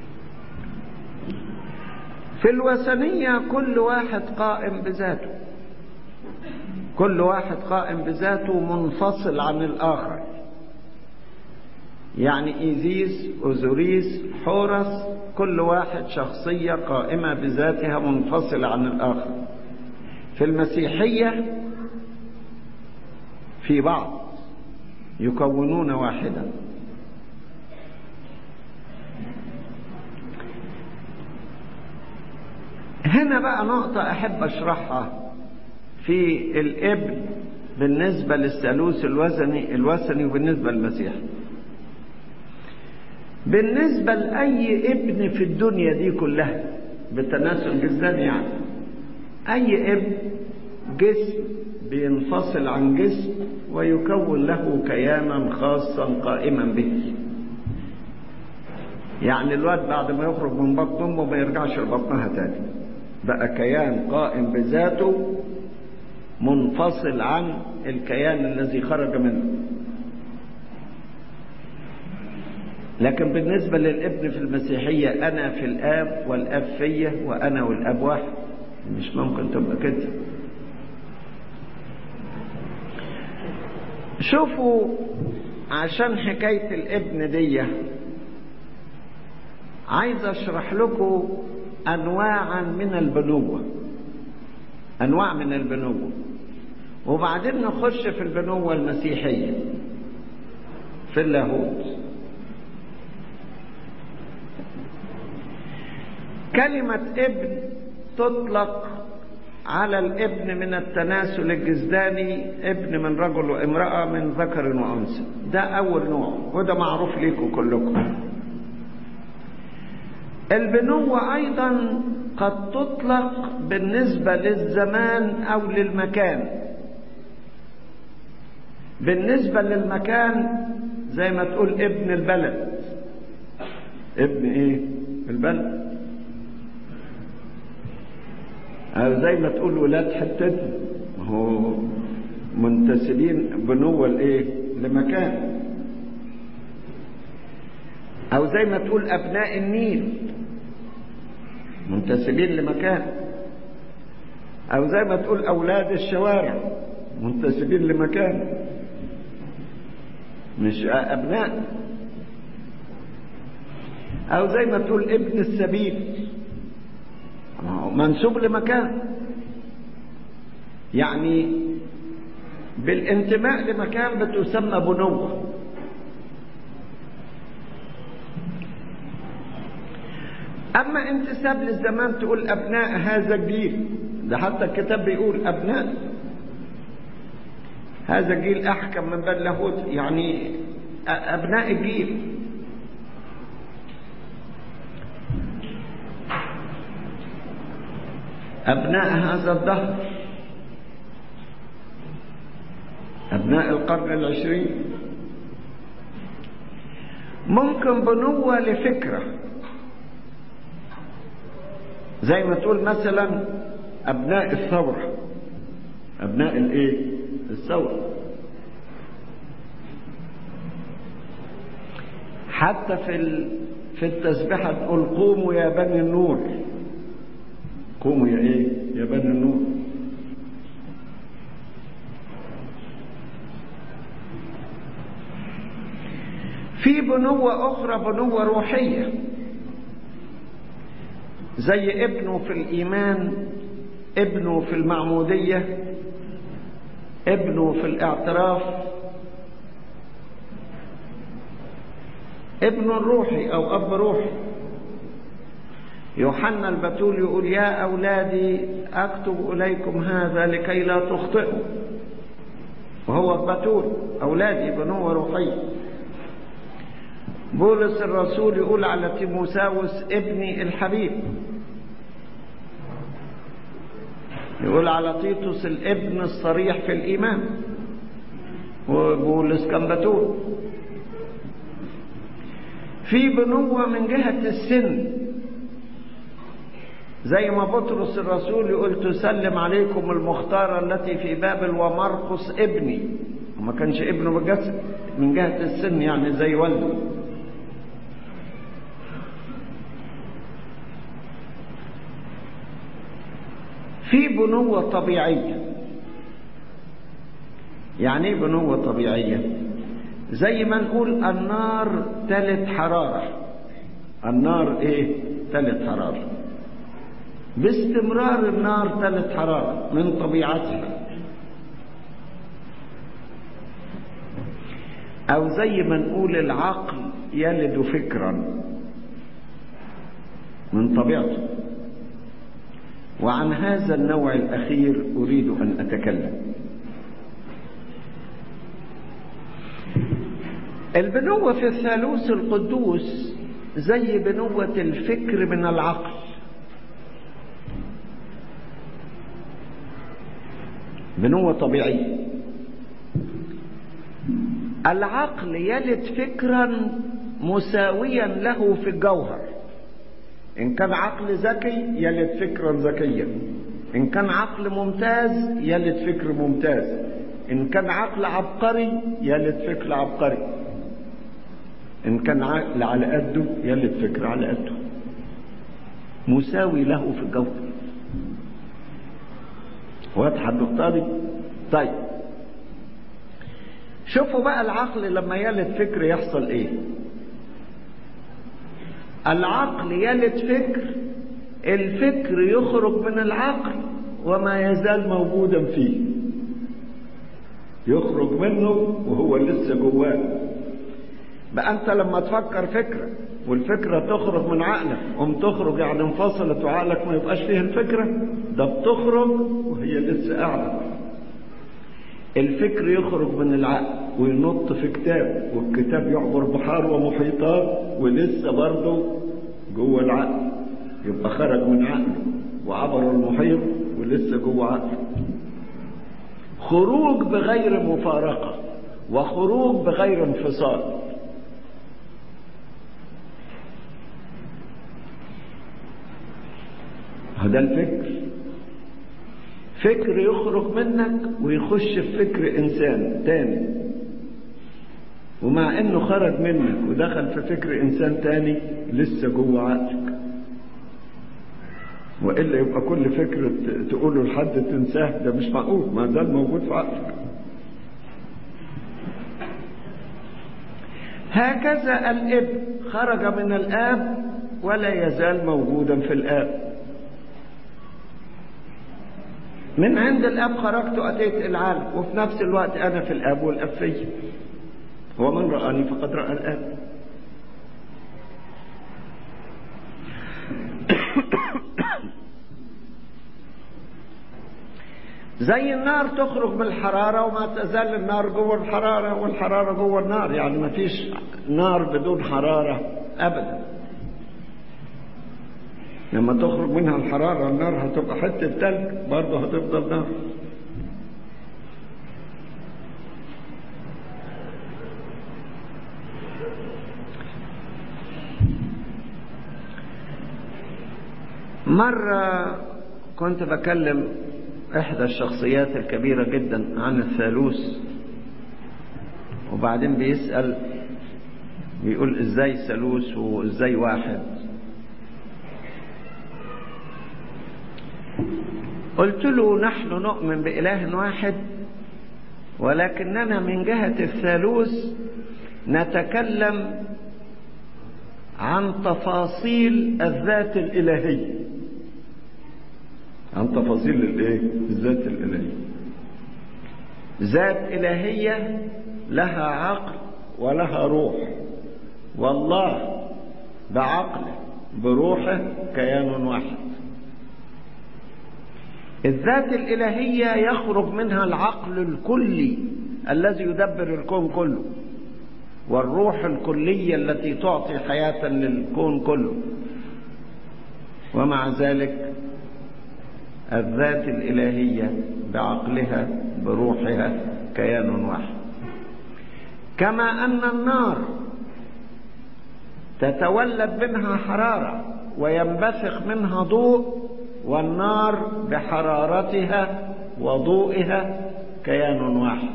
في الوثنية كل واحد قائم بذاته كل واحد قائم بذاته منفصل عن الآخر يعني إيزيس أوزوريس حورس كل واحد شخصية قائمة بذاتها منفصلة عن الآخر في المسيحية في بعض يكونون واحدا هنا بقى نقطة أحب أشرحها في الابن بالنسبة للثالوث الوثني الوثني وبالنسبة للمسيح بالنسبة لأي ابن في الدنيا دي كلها بالتناسل جزدان يعني أي ابن جسم بينفصل عن جسم ويكون له كيانا خاصا قائما به يعني الواد بعد ما يخرج من بطن امه ما يرجعش لبطنها تاني بقى كيان قائم بذاته منفصل عن الكيان الذي خرج منه لكن بالنسبة للابن في المسيحية أنا في الآب والآب فيا وأنا والآب واحد مش ممكن تبقى كده شوفوا عشان حكاية الابن دي عايز اشرح لكم انواعا من البنوة انواع من البنوة وبعدين نخش في البنوة المسيحية في اللاهوت كلمة ابن تطلق على الابن من التناسل الجزداني ابن من رجل وامرأة من ذكر وأنثى ده أول نوع وده معروف ليكم كلكم البنوة أيضا قد تطلق بالنسبة للزمان أو للمكان بالنسبة للمكان زي ما تقول ابن البلد ابن ايه البلد أو زي ما تقول ولاد حتتنا ما هو منتسبين بنوة لإيه؟ لمكان أو زي ما تقول أبناء النيل منتسبين لمكان أو زي ما تقول أولاد الشوارع منتسبين لمكان مش أبناء أو زي ما تقول ابن السبيل منسوب لمكان يعني بالانتماء لمكان بتسمى بنوة أما انتساب للزمان تقول أبناء هذا الجيل ده حتى الكتاب بيقول أبناء هذا الجيل أحكم من بل لاهوت يعني أبناء الجيل أبناء هذا الدهر أبناء القرن العشرين ممكن بنوة لفكرة زي ما تقول مثلا أبناء الثورة أبناء الإيه؟ الثورة حتى في في التسبيحة تقول قوموا يا بني النور قوموا يا ايه يا بني النور في بنوة أخرى بنوة روحية زي ابنه في الإيمان ابنه في المعمودية ابنه في الاعتراف ابن روحي أو أب روحي يوحنا البتول يقول يا أولادي أكتب إليكم هذا لكي لا تخطئوا وهو البتول أولادي بنوة روحية بولس الرسول يقول على تيموساوس ابني الحبيب يقول على تيتوس الابن الصريح في الإيمان وبولس كان بتول في بنوة من جهة السن زي ما بطرس الرسول يقول تسلم عليكم المختارة التي في بابل ومرقس ابني وما كانش ابنه بالجسد من جهة السن يعني زي والده في بنوة طبيعية يعني ايه بنوة طبيعية زي ما نقول النار تلت حرارة النار ايه تلت حرارة باستمرار النار تلت حرارة من طبيعتها او زي ما نقول العقل يلد فكرا من طبيعته وعن هذا النوع الاخير اريد ان اتكلم البنوة في الثالوث القدوس زي بنوة الفكر من العقل بنوة طبيعية العقل يلد فكرا مساويا له في الجوهر إن كان عقل ذكي يلد فكرا ذكيا إن كان عقل ممتاز يلد فكر ممتاز إن كان عقل عبقري يلد فكر عبقري إن كان عقل على قده يلد فكر على قده مساوي له في الجوهر واضحة النقطة دي؟ طيب شوفوا بقى العقل لما يلد فكر يحصل ايه العقل يلد فكر الفكر يخرج من العقل وما يزال موجودا فيه يخرج منه وهو لسه جواه بقى انت لما تفكر فكرة والفكرة تخرج من عقلك قم تخرج يعني انفصلت وعقلك ما يبقاش فيه الفكرة ده بتخرج وهي لسه قاعدة الفكر يخرج من العقل وينط في كتاب والكتاب يعبر بحار ومحيطات ولسه برضه جوه العقل يبقى خرج من عقله وعبر المحيط ولسه جوه عقله خروج بغير مفارقة وخروج بغير انفصال هذا الفكر فكر يخرج منك ويخش في فكر انسان تاني ومع انه خرج منك ودخل في فكر انسان تاني لسه جوه عقلك والا يبقى كل فكر تقوله لحد تنساه ده مش معقول ما ده الموجود في عقلك هكذا الابن خرج من الاب ولا يزال موجودا في الاب من عند الاب خرجت واتيت العالم وفي نفس الوقت انا في الاب والاب فيا ومن رآني فقد رأى الآب زي النار تخرج من الحرارة وما تزال النار جوه الحرارة والحرارة جوه النار يعني ما فيش نار بدون حرارة أبدا لما تخرج منها الحرارة النار هتبقى حتة تلج برضه هتفضل نار مرة كنت بكلم إحدى الشخصيات الكبيرة جدا عن الثالوث وبعدين بيسأل بيقول إزاي ثالوث وإزاي واحد قلت له نحن نؤمن بإله واحد ولكننا من جهة الثالوث نتكلم عن تفاصيل الذات الإلهية عن تفاصيل الايه الذات الالهيه ذات الهيه لها عقل ولها روح والله بعقله بروحه كيان واحد الذات الالهيه يخرج منها العقل الكلي الذي يدبر الكون كله والروح الكليه التي تعطي حياه للكون كله ومع ذلك الذات الإلهية بعقلها بروحها كيان واحد كما أن النار تتولد منها حرارة وينبثق منها ضوء والنار بحرارتها وضوئها كيان واحد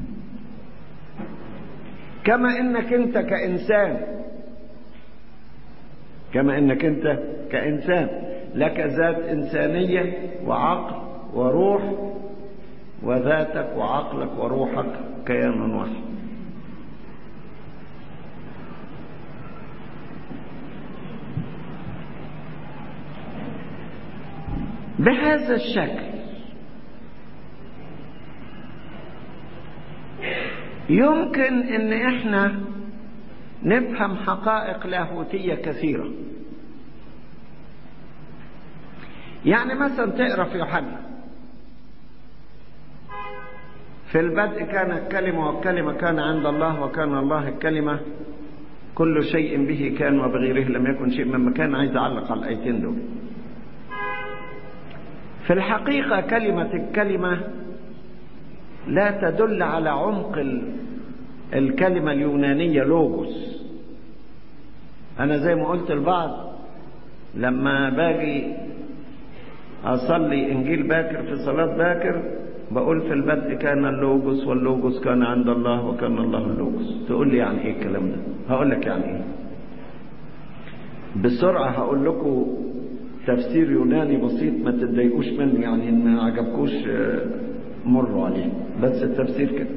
كما انك انت كانسان كما انك انت كانسان لك ذات إنسانية وعقل وروح وذاتك وعقلك وروحك كيان واحد بهذا الشكل يمكن ان احنا نفهم حقائق لاهوتيه كثيره يعني مثلا تقرا في يوحنا في البدء كان الكلمه والكلمه كان عند الله وكان الله الكلمه كل شيء به كان وبغيره لم يكن شيء مما كان عايز اعلق على الايتين دول في الحقيقه كلمه الكلمه لا تدل على عمق الكلمة اليونانية لوجوس أنا زي ما قلت البعض لما باجي أصلي إنجيل باكر في صلاة باكر بقول في البدء كان اللوجوس واللوجوس كان عند الله وكان الله اللوجوس تقول لي يعني إيه الكلام ده هقول لك يعني إيه بسرعة هقول لكم تفسير يوناني بسيط ما تتضايقوش مني يعني إن ما عجبكوش مروا عليه بس التفسير كده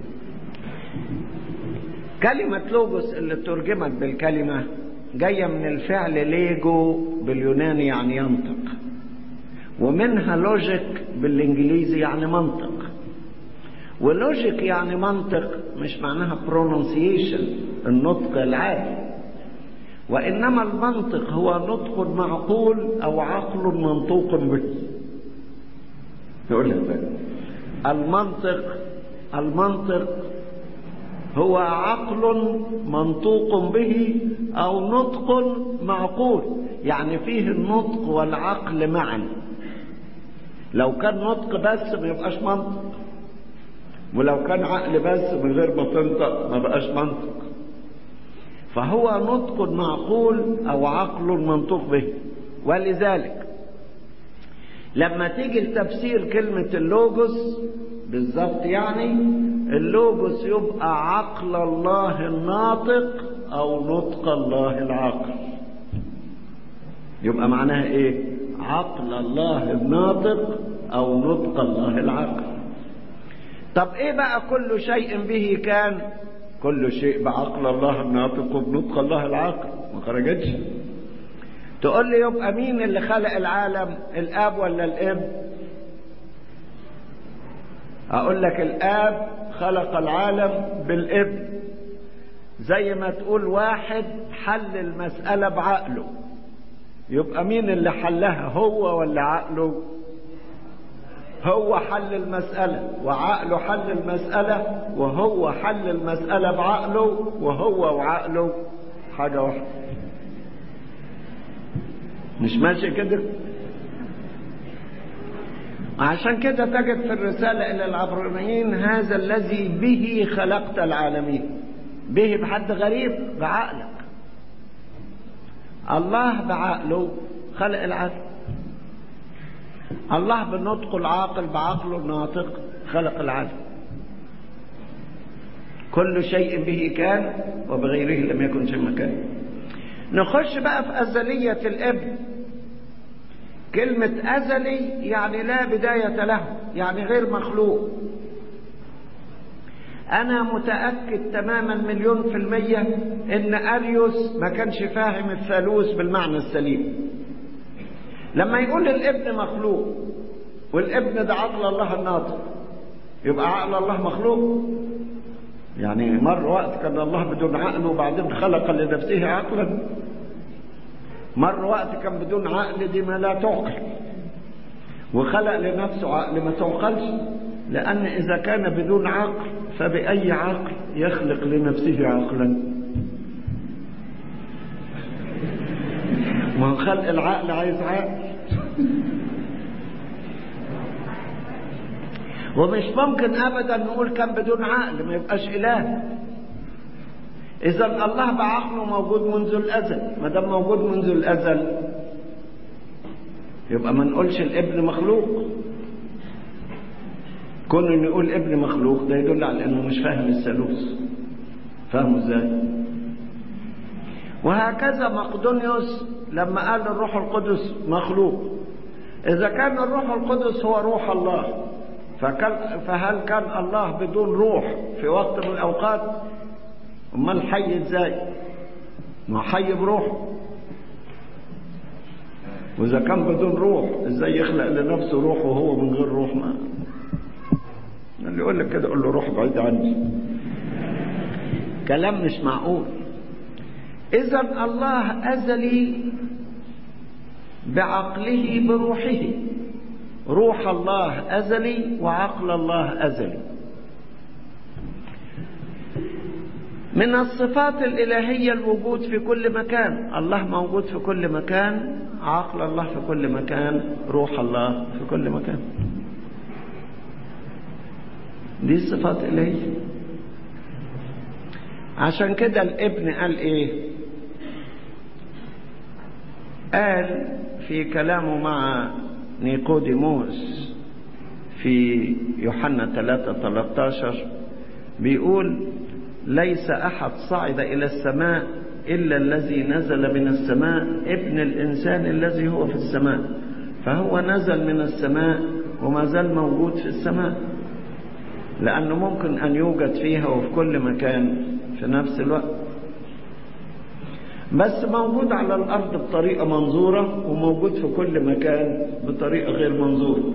كلمة لوجوس اللي ترجمت بالكلمة جاية من الفعل ليجو باليوناني يعني ينطق ومنها لوجيك بالانجليزي يعني منطق ولوجيك يعني منطق مش معناها pronunciation النطق العادي وإنما المنطق هو نطق معقول أو عقل منطوق به يقول لك المنطق المنطق هو عقل منطوق به او نطق معقول يعني فيه النطق والعقل معا لو كان نطق بس ما يبقاش منطق ولو كان عقل بس من غير ما تنطق ما بقاش منطق فهو نطق معقول او عقل منطوق به ولذلك لما تيجي لتفسير كلمة اللوجوس بالظبط يعني اللوجوس يبقى عقل الله الناطق او نطق الله العاقل يبقى معناها ايه عقل الله الناطق او نطق الله العاقل طب ايه بقى كل شيء به كان كل شيء بعقل الله الناطق وبنطق الله العاقل ما خرجتش تقول لي يبقى مين اللي خلق العالم الاب ولا الاب اقول لك الاب خلق العالم بالابن زي ما تقول واحد حل المسألة بعقله يبقى مين اللي حلها هو ولا عقله هو حل المسألة وعقله حل المسألة وهو حل المسألة بعقله وهو وعقله حاجة واحدة مش ماشي كده عشان كده تجد في الرسالة إلى العبرانيين هذا الذي به خلقت العالمين به بحد غريب بعقلك الله بعقله خلق العالم الله بنطقه العاقل بعقله الناطق خلق العالم كل شيء به كان وبغيره لم يكن شيء مكان نخش بقى في أزلية الابن كلمة أزلي يعني لا بداية له يعني غير مخلوق أنا متأكد تماما مليون في المية إن أريوس ما كانش فاهم الثالوث بالمعنى السليم لما يقول الابن مخلوق والابن ده عقل الله الناطق يبقى عقل الله مخلوق يعني مر وقت كان الله بدون عقل وبعدين خلق لنفسه عقلا مر وقت كان بدون عقل دي ما لا تعقل وخلق لنفسه عقل ما تعقلش لأن إذا كان بدون عقل فبأي عقل يخلق لنفسه عقلا ما هو خلق العقل عايز عقل ومش ممكن ابدا نقول كان بدون عقل ما يبقاش اله اذا الله بعقله موجود منذ الازل ما دام موجود منذ الازل يبقى ما نقولش الابن مخلوق كون ان نقول ابن مخلوق ده يدل على انه مش فاهم الثالوث فاهمه ازاي وهكذا مقدونيوس لما قال الروح القدس مخلوق اذا كان الروح القدس هو روح الله فهل كان الله بدون روح في وقت من الأوقات امال حي ازاي ما حي بروحه واذا كان بدون روح ازاي يخلق لنفسه روح وهو من غير روح ما اللي يقول لك كده قول له روح بعيد عني كلام مش معقول اذا الله ازلي بعقله بروحه روح الله ازلي وعقل الله ازلي من الصفات الإلهية الوجود في كل مكان الله موجود في كل مكان عقل الله في كل مكان روح الله في كل مكان دي صفات إلهية عشان كده الابن قال ايه قال في كلامه مع نيقوديموس في يوحنا 3 13 بيقول ليس أحد صعد إلى السماء إلا الذي نزل من السماء ابن الإنسان الذي هو في السماء فهو نزل من السماء وما زال موجود في السماء لأنه ممكن أن يوجد فيها وفي كل مكان في نفس الوقت بس موجود على الأرض بطريقة منظورة وموجود في كل مكان بطريقة غير منظورة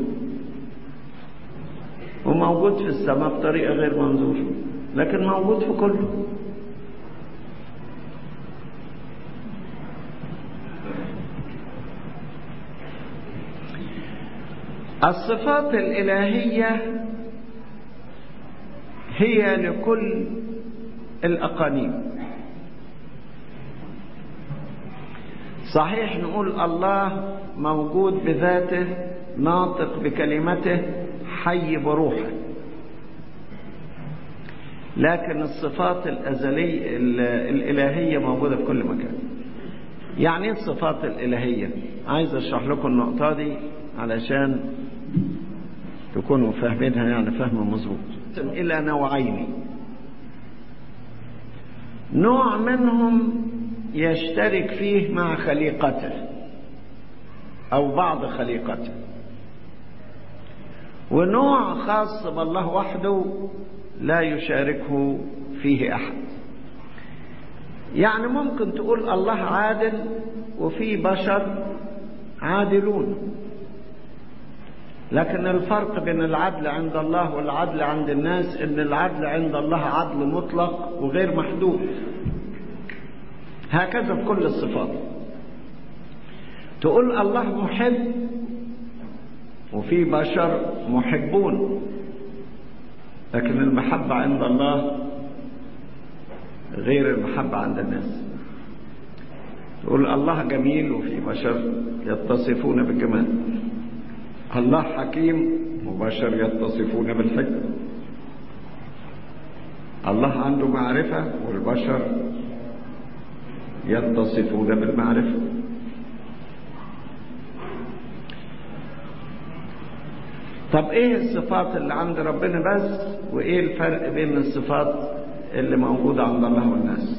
وموجود في السماء بطريقة غير منظورة لكن موجود في كله الصفات الإلهية هي لكل الأقانيم صحيح نقول الله موجود بذاته ناطق بكلمته حي بروحه لكن الصفات الأزلية الإلهية موجودة في كل مكان يعني ايه الصفات الإلهية عايز أشرح لكم النقطة دي علشان تكونوا فاهمينها يعني فهم مظبوط إلى نوعين نوع منهم يشترك فيه مع خليقته أو بعض خليقته ونوع خاص بالله وحده لا يشاركه فيه أحد يعني ممكن تقول الله عادل وفي بشر عادلون لكن الفرق بين العدل عند الله والعدل عند الناس ان العدل عند الله عدل مطلق وغير محدود هكذا في كل الصفات تقول الله محب وفي بشر محبون لكن المحبة عند الله غير المحبة عند الناس تقول الله جميل وفي بشر يتصفون بالجمال الله حكيم وبشر يتصفون بالحكمة الله عنده معرفة والبشر يتصفون بالمعرفة طب ايه الصفات اللي عند ربنا بس وايه الفرق بين الصفات اللي موجودة عند الله والناس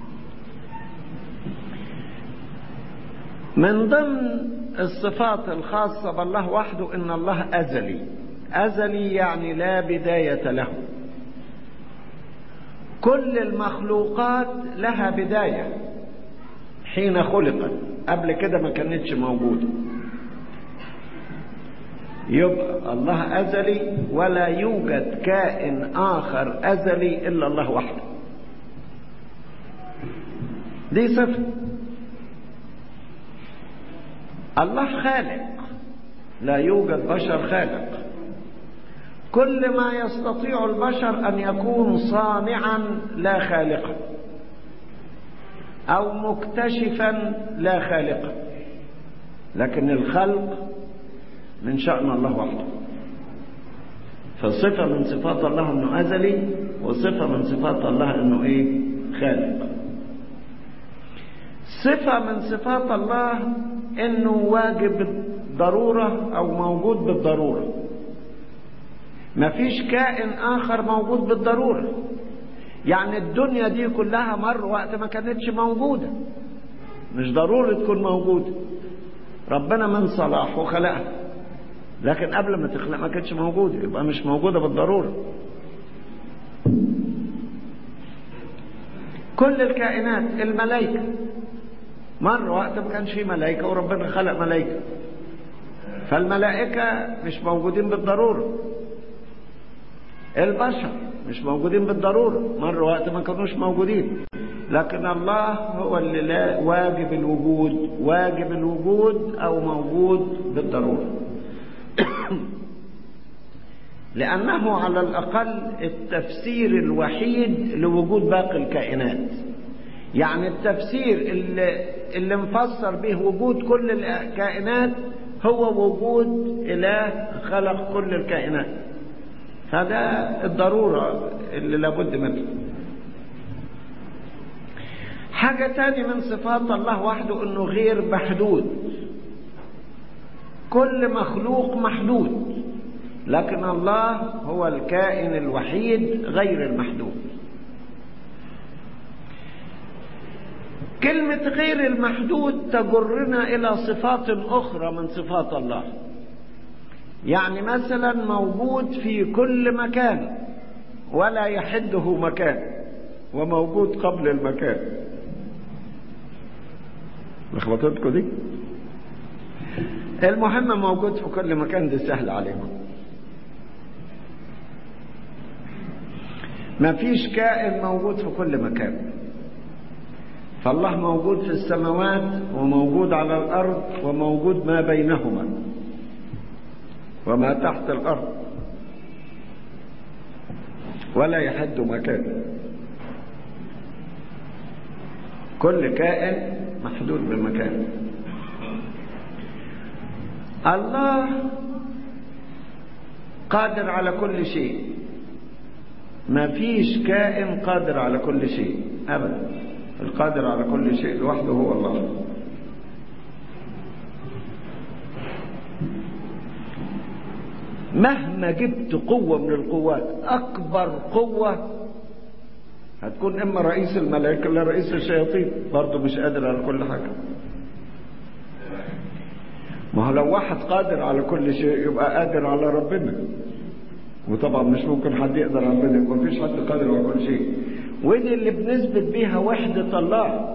من ضمن الصفات الخاصة بالله وحده ان الله ازلي ازلي يعني لا بداية له كل المخلوقات لها بداية حين خلقت قبل كده ما كانتش موجودة يبقى الله أزلي ولا يوجد كائن آخر أزلي إلا الله وحده دي صفة الله خالق لا يوجد بشر خالق كل ما يستطيع البشر أن يكون صانعا لا خالقا أو مكتشفا لا خالقا لكن الخلق من شأن الله وحده فصفة من صفات الله أنه أزلي وصفة من صفات الله أنه إيه خالق صفة من صفات الله أنه واجب بالضرورة أو موجود بالضرورة مفيش كائن آخر موجود بالضرورة يعني الدنيا دي كلها مر وقت ما كانتش موجودة مش ضروري تكون موجودة ربنا من صلاحه خلقها لكن قبل ما تخلق ما كانتش موجودة يبقى مش موجودة بالضرورة كل الكائنات الملائكة مر وقت ما كانش في ملائكة وربنا خلق ملائكة فالملائكة مش موجودين بالضرورة البشر مش موجودين بالضرورة مر وقت ما كانوش موجودين لكن الله هو اللي لا واجب الوجود واجب الوجود أو موجود بالضرورة لأنه على الأقل التفسير الوحيد لوجود باقي الكائنات يعني التفسير اللي, اللي مفسر به وجود كل الكائنات هو وجود إله خلق كل الكائنات هذا الضرورة اللي لابد منها حاجة تاني من صفات الله وحده انه غير محدود كل مخلوق محدود لكن الله هو الكائن الوحيد غير المحدود كلمة غير المحدود تجرنا إلى صفات أخرى من صفات الله يعني مثلا موجود في كل مكان ولا يحده مكان وموجود قبل المكان لخبطتكم دي المهم موجود في كل مكان دي سهل عليكم ما فيش كائن موجود في كل مكان فالله موجود في السماوات وموجود على الأرض وموجود ما بينهما وما تحت الأرض ولا يحد مكان كل كائن محدود بمكان الله قادر على كل شيء ما فيش كائن قادر على كل شيء أبدا القادر على كل شيء لوحده هو الله مهما جبت قوة من القوات أكبر قوة هتكون إما رئيس الملائكة ولا رئيس الشياطين برضه مش قادر على كل حاجة ما هو لو واحد قادر على كل شيء يبقى قادر على ربنا وطبعا مش ممكن حد يقدر على ربنا ما فيش حد قادر على كل شيء ودي اللي بنثبت بيها وحدة الله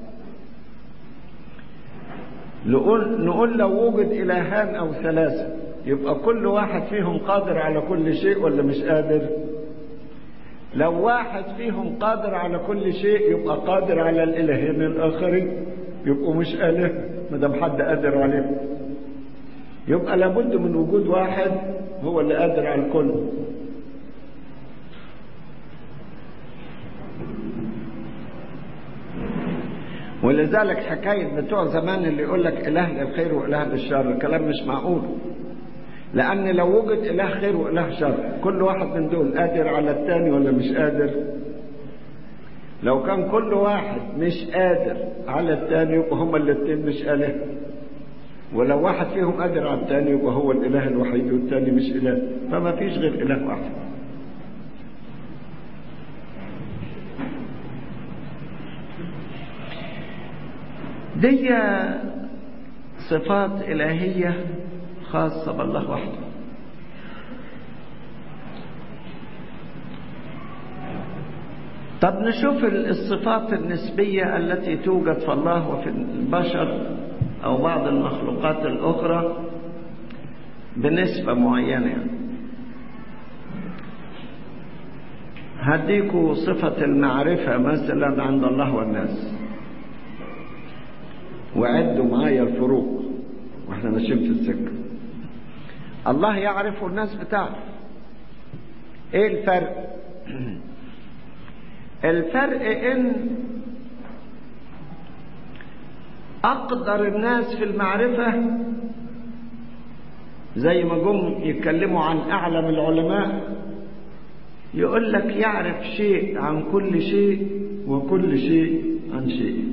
نقول نقول لو وجد إلهان أو ثلاثة يبقى كل واحد فيهم قادر على كل شيء ولا مش قادر لو واحد فيهم قادر على كل شيء يبقى قادر على الإلهين الآخرين يبقوا مش آله ما دام حد قادر عليهم يبقى لابد من وجود واحد هو اللي قادر على الكل ولذلك حكاية بتوع زمان اللي يقول لك إله للخير وإله للشر كلام مش معقول لأن لو وجد إله خير وإله شر كل واحد من دول قادر على الثاني ولا مش قادر لو كان كل واحد مش قادر على الثاني يبقى هما الاثنين مش آله ولو واحد فيهم قادر على الثاني يبقى هو الإله الوحيد والثاني مش إله فما فيش غير إله واحد دي صفات إلهية خاصة بالله وحده طب نشوف الصفات النسبية التي توجد في الله وفي البشر أو بعض المخلوقات الأخرى بنسبة معينة يعني. هديكوا صفة المعرفة مثلا عند الله والناس وعدوا معايا الفروق واحنا ماشيين في السكة الله يعرف والناس بتعرف ايه الفرق الفرق ان اقدر الناس في المعرفة زي ما جم يتكلموا عن اعلم العلماء يقول لك يعرف شيء عن كل شيء وكل شيء عن شيء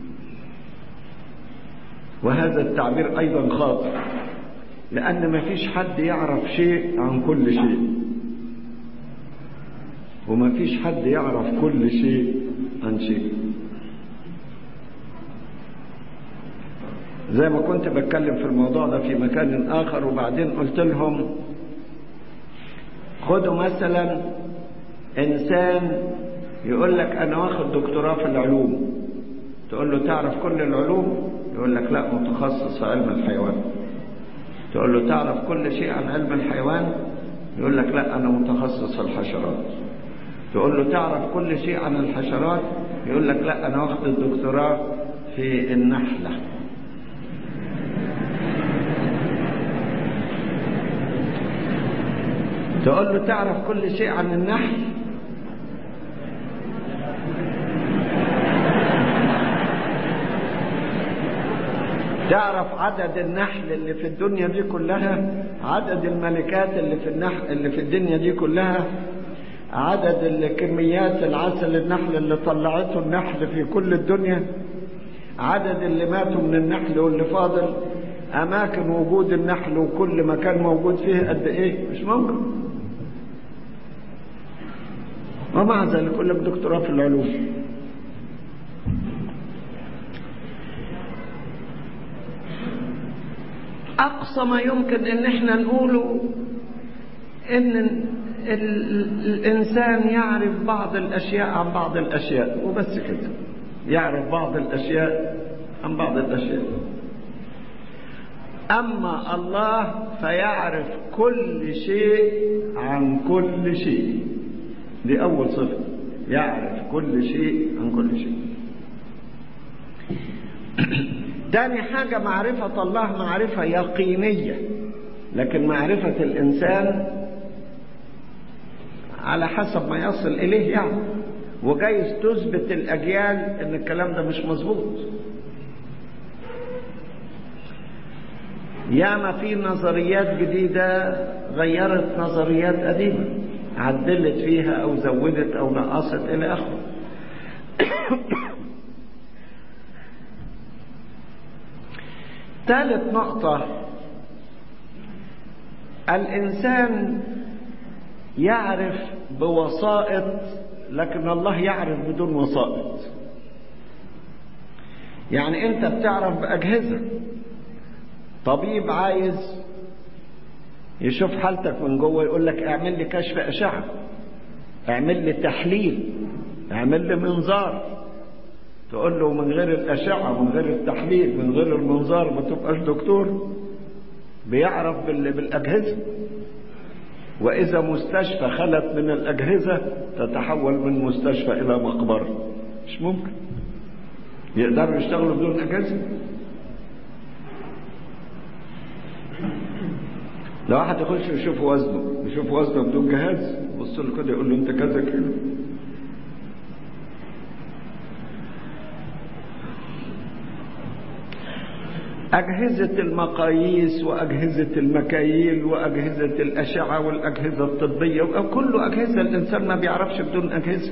وهذا التعبير أيضا خاطئ لأن ما فيش حد يعرف شيء عن كل شيء وما فيش حد يعرف كل شيء عن شيء زي ما كنت بتكلم في الموضوع ده في مكان آخر وبعدين قلت لهم خدوا مثلا إنسان يقول لك أنا واخد دكتوراه في العلوم تقول له تعرف كل العلوم يقول لك لا متخصص في علم الحيوان تقول له تعرف كل شيء عن علم الحيوان يقول لك لا أنا متخصص في الحشرات تقول له تعرف كل شيء عن الحشرات يقول لك لا أنا واخد الدكتوراه في النحلة تقول له تعرف كل شيء عن النحل تعرف عدد النحل اللي في الدنيا دي كلها عدد الملكات اللي في النحل اللي في الدنيا دي كلها عدد الكميات العسل النحل اللي طلعته النحل في كل الدنيا عدد اللي ماتوا من النحل واللي فاضل اماكن وجود النحل وكل مكان موجود فيه قد ايه مش ممكن ومع ذلك يقول لك دكتوراه في العلوم أقصى ما يمكن إن إحنا نقوله إن الإنسان يعرف بعض الأشياء عن بعض الأشياء وبس كده يعرف بعض الأشياء عن بعض الأشياء أما الله فيعرف كل شيء عن كل شيء دي أول صفة يعرف كل شيء عن كل شيء تاني حاجة معرفة الله معرفة يقينية لكن معرفة الإنسان على حسب ما يصل إليه يعني وجايز تثبت الأجيال إن الكلام ده مش مظبوط ياما في نظريات جديدة غيرت نظريات قديمة عدلت فيها أو زودت أو نقصت إلى آخره ثالث نقطة الإنسان يعرف بوسائط لكن الله يعرف بدون وسائط يعني أنت بتعرف بأجهزة طبيب عايز يشوف حالتك من جوه يقول لك اعمل لي كشف أشعة اعمل لي تحليل اعمل لي منظار تقول له من غير الأشعة من غير التحليل من غير المنظار ما تبقاش دكتور بيعرف بالأجهزة وإذا مستشفى خلت من الأجهزة تتحول من مستشفى إلى مقبرة مش ممكن يقدروا يشتغلوا بدون أجهزة لو واحد يخش يشوف وزنه يشوف وزنه بدون جهاز يبص له كده يقول له انت كذا كيلو أجهزة المقاييس وأجهزة المكاييل وأجهزة الأشعة والأجهزة الطبية كله أجهزة الإنسان ما بيعرفش بدون أجهزة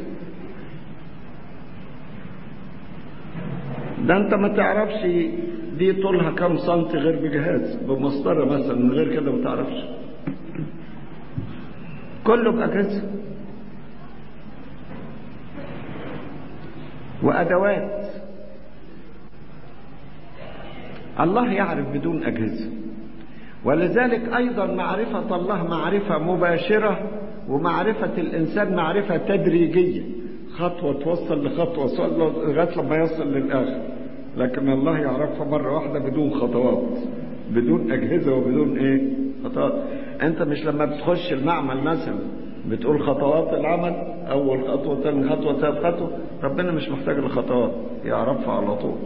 ده أنت ما تعرفش دي طولها كم سنتي غير بجهاز بمسطرة مثلا من غير كده ما تعرفش كله بأجهزة وأدوات الله يعرف بدون أجهزة ولذلك أيضا معرفة الله معرفة مباشرة ومعرفة الإنسان معرفة تدريجية خطوة توصل لخطوة لغاية لما يصل للآخر لكن الله يعرفها مرة واحدة بدون خطوات بدون أجهزة وبدون إيه خطوات أنت مش لما بتخش المعمل مثلا بتقول خطوات العمل أول خطوة ثاني خطوة ثالث خطوة ربنا مش محتاج لخطوات يعرفها على طول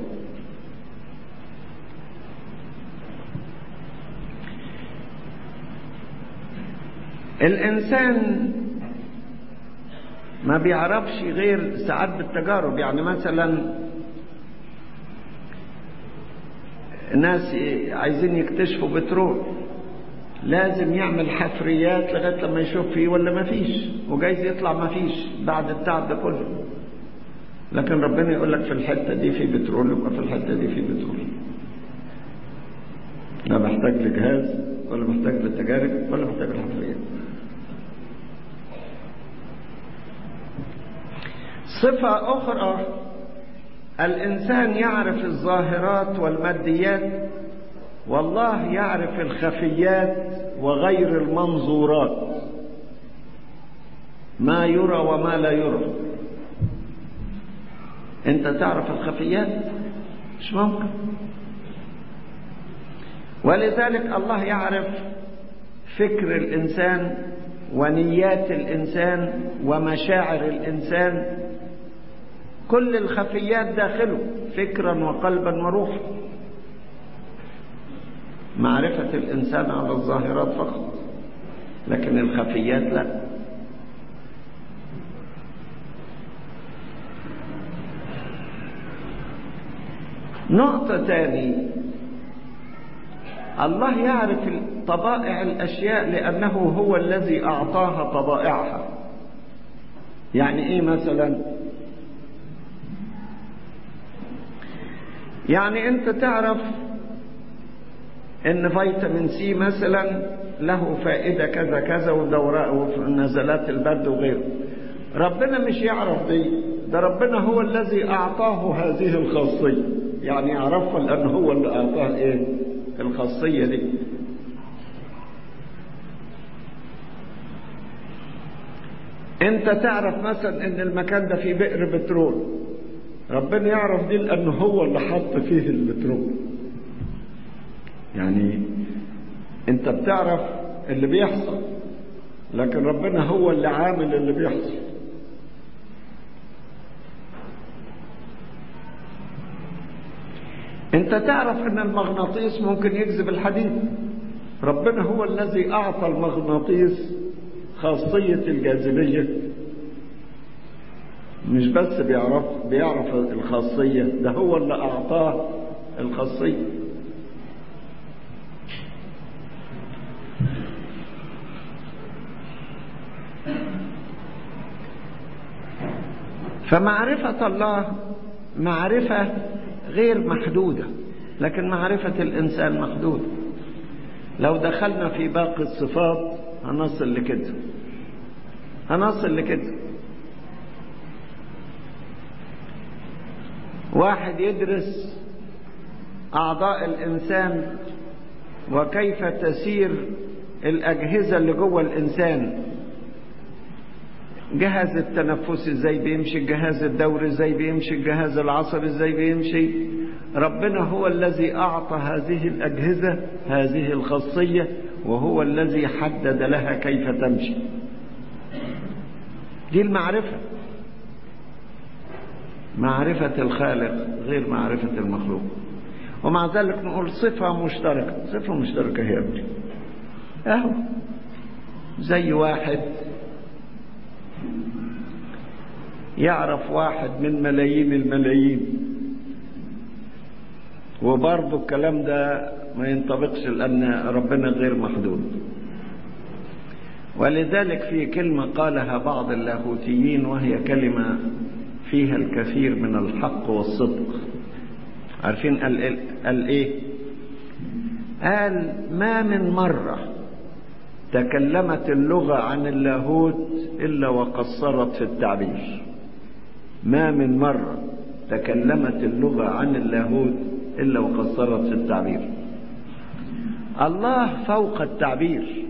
الإنسان ما بيعرفش غير ساعات بالتجارب يعني مثلا ناس عايزين يكتشفوا بترول لازم يعمل حفريات لغايه لما يشوف فيه ولا ما فيش وجايز يطلع ما فيش بعد التعب ده كله لكن ربنا يقول لك في الحته دي في بترول يبقى في الحته دي في بترول لا محتاج لجهاز ولا محتاج للتجارب ولا محتاج للحفريات صفة أخرى الإنسان يعرف الظاهرات والماديات والله يعرف الخفيات وغير المنظورات ما يرى وما لا يرى انت تعرف الخفيات مش ممكن ولذلك الله يعرف فكر الانسان ونيات الانسان ومشاعر الانسان كل الخفيات داخله فكرا وقلبا وروحا معرفة الإنسان على الظاهرات فقط لكن الخفيات لا نقطة تاني الله يعرف طبائع الأشياء لأنه هو الذي أعطاها طبائعها يعني إيه مثلا يعني أنت تعرف ان فيتامين سي مثلا له فائده كذا كذا ودوراء ونزلات البرد وغيره ربنا مش يعرف دي ده ربنا هو الذي اعطاه هذه الخاصيه يعني يعرفها لان هو اللي اعطاه ايه الخاصيه دي انت تعرف مثلا ان المكان ده فيه بئر بترول ربنا يعرف دي لانه هو اللي حط فيه البترول يعني انت بتعرف اللي بيحصل لكن ربنا هو اللي عامل اللي بيحصل انت تعرف ان المغناطيس ممكن يجذب الحديد ربنا هو الذي اعطى المغناطيس خاصية الجاذبية مش بس بيعرف بيعرف الخاصية ده هو اللي اعطاه الخاصية فمعرفة الله معرفة غير محدودة لكن معرفة الإنسان محدودة لو دخلنا في باقي الصفات هنصل لكده هنصل لكده واحد يدرس أعضاء الإنسان وكيف تسير الأجهزة اللي جوه الإنسان جهاز التنفس ازاي بيمشي الجهاز الدوري ازاي بيمشي الجهاز العصبي ازاي بيمشي ربنا هو الذي اعطى هذه الاجهزه هذه الخاصيه وهو الذي حدد لها كيف تمشي دي المعرفه معرفه الخالق غير معرفه المخلوق ومع ذلك نقول صفه مشتركه صفه مشتركه هي ابني اهو زي واحد يعرف واحد من ملايين الملايين وبرضه الكلام ده ما ينطبقش لأن ربنا غير محدود ولذلك في كلمة قالها بعض اللاهوتيين وهي كلمة فيها الكثير من الحق والصدق عارفين قال, قال ايه قال ما من مرة تكلمت اللغة عن اللاهوت إلا وقصرت في التعبير ما من مرة تكلمت اللغة عن اللاهوت إلا وقصرت في التعبير الله فوق التعبير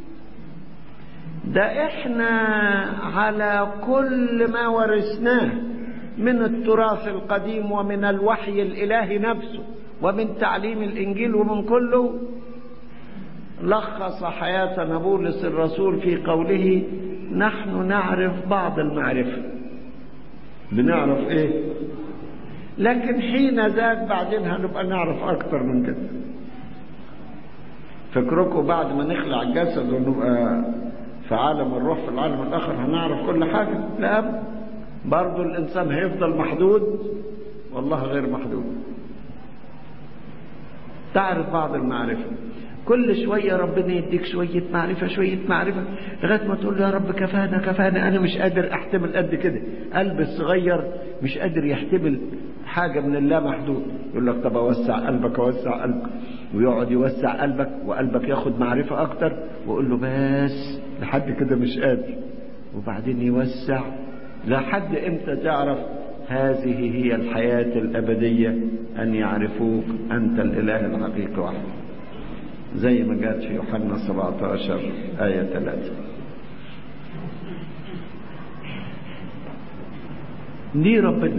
ده احنا على كل ما ورثناه من التراث القديم ومن الوحي الإلهي نفسه ومن تعليم الإنجيل ومن كله لخص حياة بولس الرسول في قوله نحن نعرف بعض المعرفة بنعرف ايه لكن حين ذاك بعدين هنبقى نعرف اكتر من كده فكركم بعد ما نخلع الجسد ونبقى في عالم الروح في العالم الاخر هنعرف كل حاجة لا برضو الانسان هيفضل محدود والله غير محدود تعرف بعض المعرفة كل شوية ربنا يديك شوية معرفة شوية معرفة لغاية ما تقول يا رب كفانا كفانا أنا مش قادر أحتمل قد كده قلب الصغير مش قادر يحتمل حاجة من الله محدود يقول لك طب أوسع قلبك أوسع قلبك ويقعد يوسع قلبك وقلبك ياخد معرفة أكتر ويقول له بس لحد كده مش قادر وبعدين يوسع لحد امتى تعرف هذه هي الحياة الأبدية أن يعرفوك أنت الإله الحقيقي وحده زي ما جاءت في يوحنا 17 آية 3 دي ربنا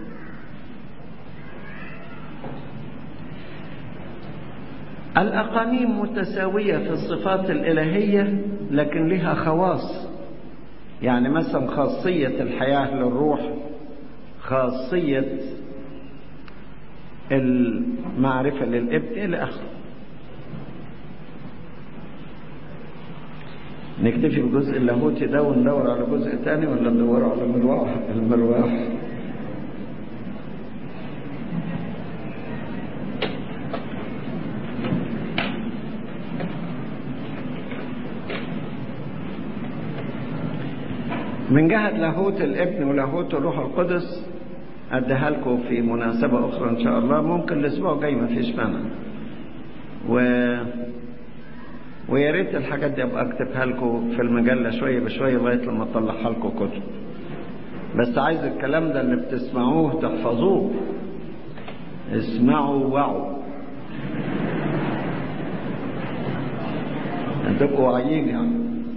الأقانيم متساوية في الصفات الإلهية لكن لها خواص يعني مثلا خاصية الحياة للروح خاصية المعرفة للابن إلى آخره نكتفي بجزء اللاهوتي ده وندور على جزء تاني ولا ندور على المرواح المرواح من جهة لاهوت الابن ولاهوت الروح القدس اديها لكم في مناسبة أخرى إن شاء الله ممكن الأسبوع الجاي ما فيش مانع و ويا ريت الحاجات دي ابقى اكتبها لكم في المجله شويه بشويه لغايه لما اطلعها لكم كتب بس عايز الكلام ده اللي بتسمعوه تحفظوه اسمعوا وعوا تبقوا واعيين يعني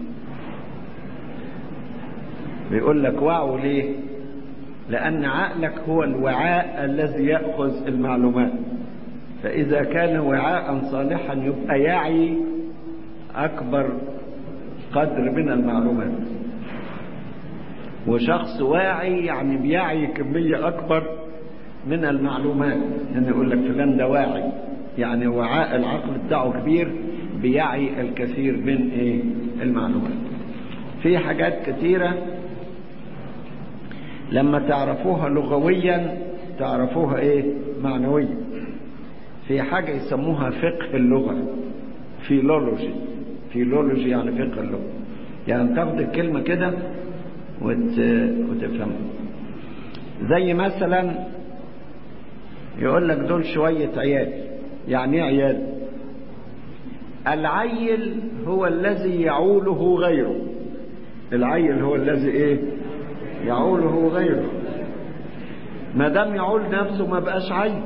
بيقول لك وعوا ليه لان عقلك هو الوعاء الذي ياخذ المعلومات فاذا كان وعاء صالحا يبقى يعي أكبر قدر من المعلومات وشخص واعي يعني بيعي كمية أكبر من المعلومات يعني يقول لك فلان ده واعي يعني وعاء العقل بتاعه كبير بيعي الكثير من إيه المعلومات في حاجات كثيرة لما تعرفوها لغويا تعرفوها إيه معنويا في حاجة يسموها فقه اللغة فيلولوجي فيلولوجي يعني فقه اللغة يعني تاخد الكلمة كده وت... وتفهمها زي مثلا يقول لك دول شوية عيال يعني ايه عيال العيل هو الذي يعوله غيره العيل هو الذي ايه يعوله غيره ما دام يعول نفسه ما بقاش عيل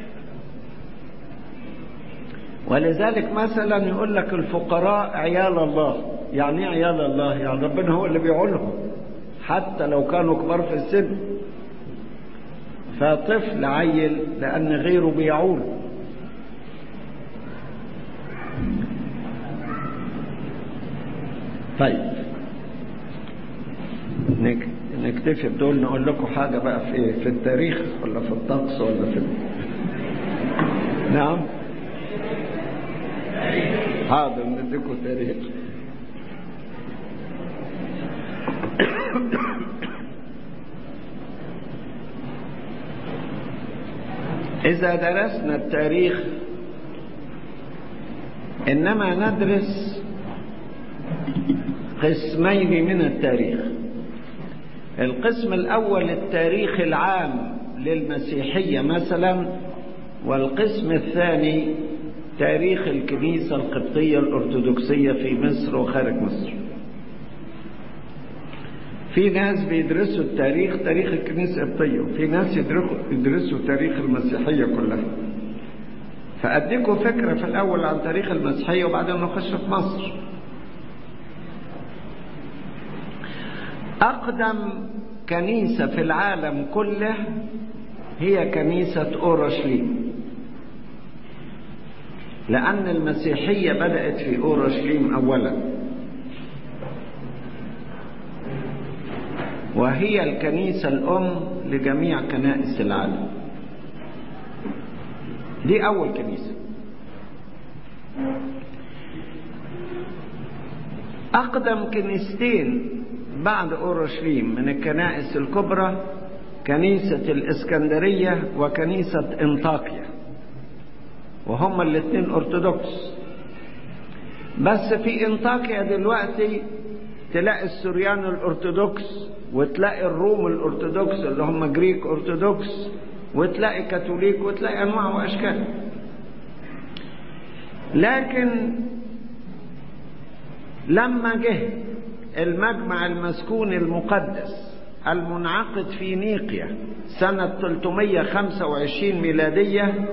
ولذلك مثلا يقول لك الفقراء عيال الله يعني ايه عيال الله يعني ربنا هو اللي بيعولهم حتى لو كانوا كبار في السن فطفل عيل لان غيره بيعول طيب نكتفي بدول نقول لكم حاجه بقى في ايه في التاريخ ولا في الطقس ولا في نعم حاضر نديكم تاريخ إذا درسنا التاريخ إنما ندرس قسمين من التاريخ القسم الأول التاريخ العام للمسيحية مثلا والقسم الثاني تاريخ الكنيسة القبطية الأرثوذكسية في مصر وخارج مصر في ناس بيدرسوا التاريخ تاريخ الكنيسة القبطية وفي ناس يدرسوا تاريخ المسيحية كلها فأديكم فكرة في الأول عن تاريخ المسيحية وبعدين نخش في مصر أقدم كنيسة في العالم كله هي كنيسة أورشليم لأن المسيحية بدأت في أورشليم أولا وهي الكنيسة الأم لجميع كنائس العالم دي أول كنيسة أقدم كنيستين بعد أورشليم من الكنائس الكبرى كنيسة الإسكندرية وكنيسة انطاكيا وهما الاثنين أرثوذكس بس في انطاكيا دلوقتي تلاقي السوريان الأرثوذكس وتلاقي الروم الأرثوذكس اللي هم جريك أرثوذكس وتلاقي كاثوليك وتلاقي أنواع وأشكال لكن لما جه المجمع المسكون المقدس المنعقد في نيقيا سنة 325 ميلادية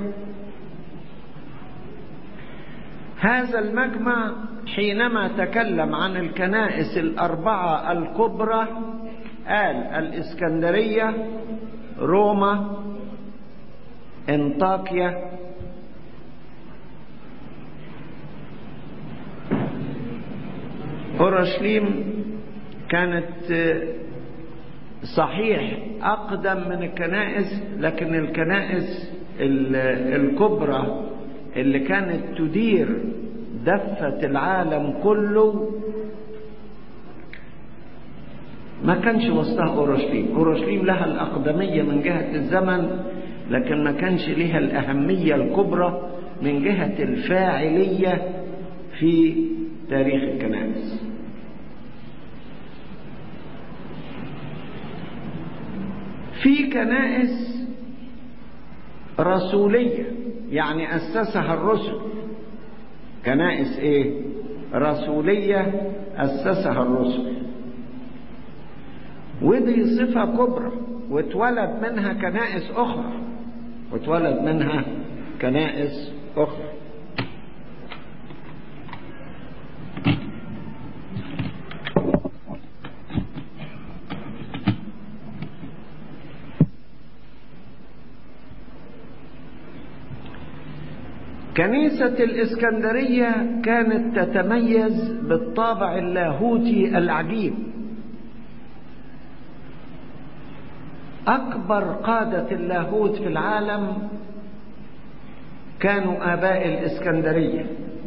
هذا المجمع حينما تكلم عن الكنائس الأربعة الكبرى قال الإسكندرية روما انطاكيا أورشليم كانت صحيح أقدم من الكنائس لكن الكنائس الكبرى اللي كانت تدير دفة العالم كله ما كانش وسطها أورشليم أورشليم لها الأقدمية من جهة الزمن لكن ما كانش لها الأهمية الكبرى من جهة الفاعلية في تاريخ الكنائس في كنائس رسولية يعني أسسها الرسل كنائس إيه؟ رسولية أسسها الرسل ودي صفة كبرى واتولد منها كنائس أخرى واتولد منها كنائس أخرى كنيسة الإسكندرية كانت تتميز بالطابع اللاهوتي العجيب أكبر قادة اللاهوت في العالم كانوا آباء الإسكندرية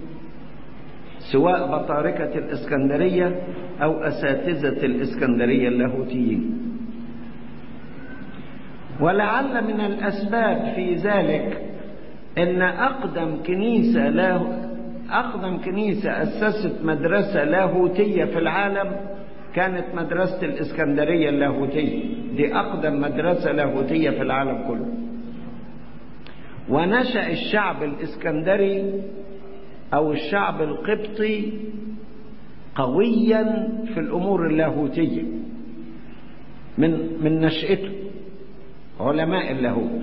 سواء بطاركة الإسكندرية أو أساتذة الإسكندرية اللاهوتيين ولعل من الأسباب في ذلك ان اقدم كنيسه له اقدم كنيسه اسست مدرسه لاهوتيه في العالم كانت مدرسه الاسكندريه اللاهوتيه دي اقدم مدرسه لاهوتيه في العالم كله ونشا الشعب الاسكندري او الشعب القبطي قويا في الامور اللاهوتيه من من نشاته علماء اللاهوت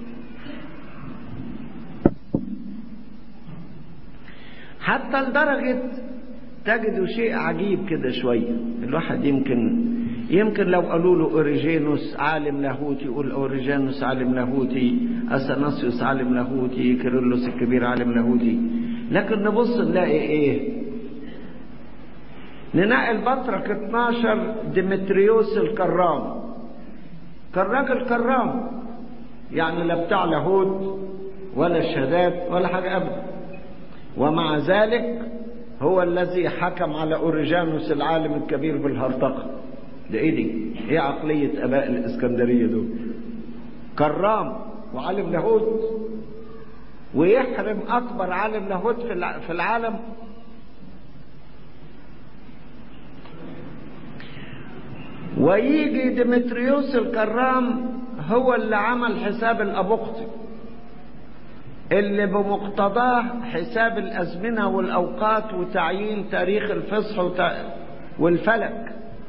حتى لدرجة تجدوا شيء عجيب كده شوية الواحد يمكن يمكن لو قالوا له أوريجينوس عالم لاهوتي يقول أوريجينوس عالم لاهوتي أثناسيوس عالم لاهوتي كيرلس الكبير عالم لاهوتي لكن نبص نلاقي إيه نلاقي البطرك 12 ديمتريوس الكرام كان راجل كرام يعني لا بتاع لاهوت ولا شهادات ولا حاجة أبدا ومع ذلك هو الذي حكم على أوريجانوس العالم الكبير بالهرطقة ده ايه دي ايه عقلية اباء الاسكندرية دول كرام وعالم لاهوت ويحرم اكبر عالم لاهوت في العالم ويجي ديمتريوس الكرام هو اللي عمل حساب الابقطي اللي بمقتضاه حساب الأزمنة والأوقات وتعيين تاريخ الفصح والفلك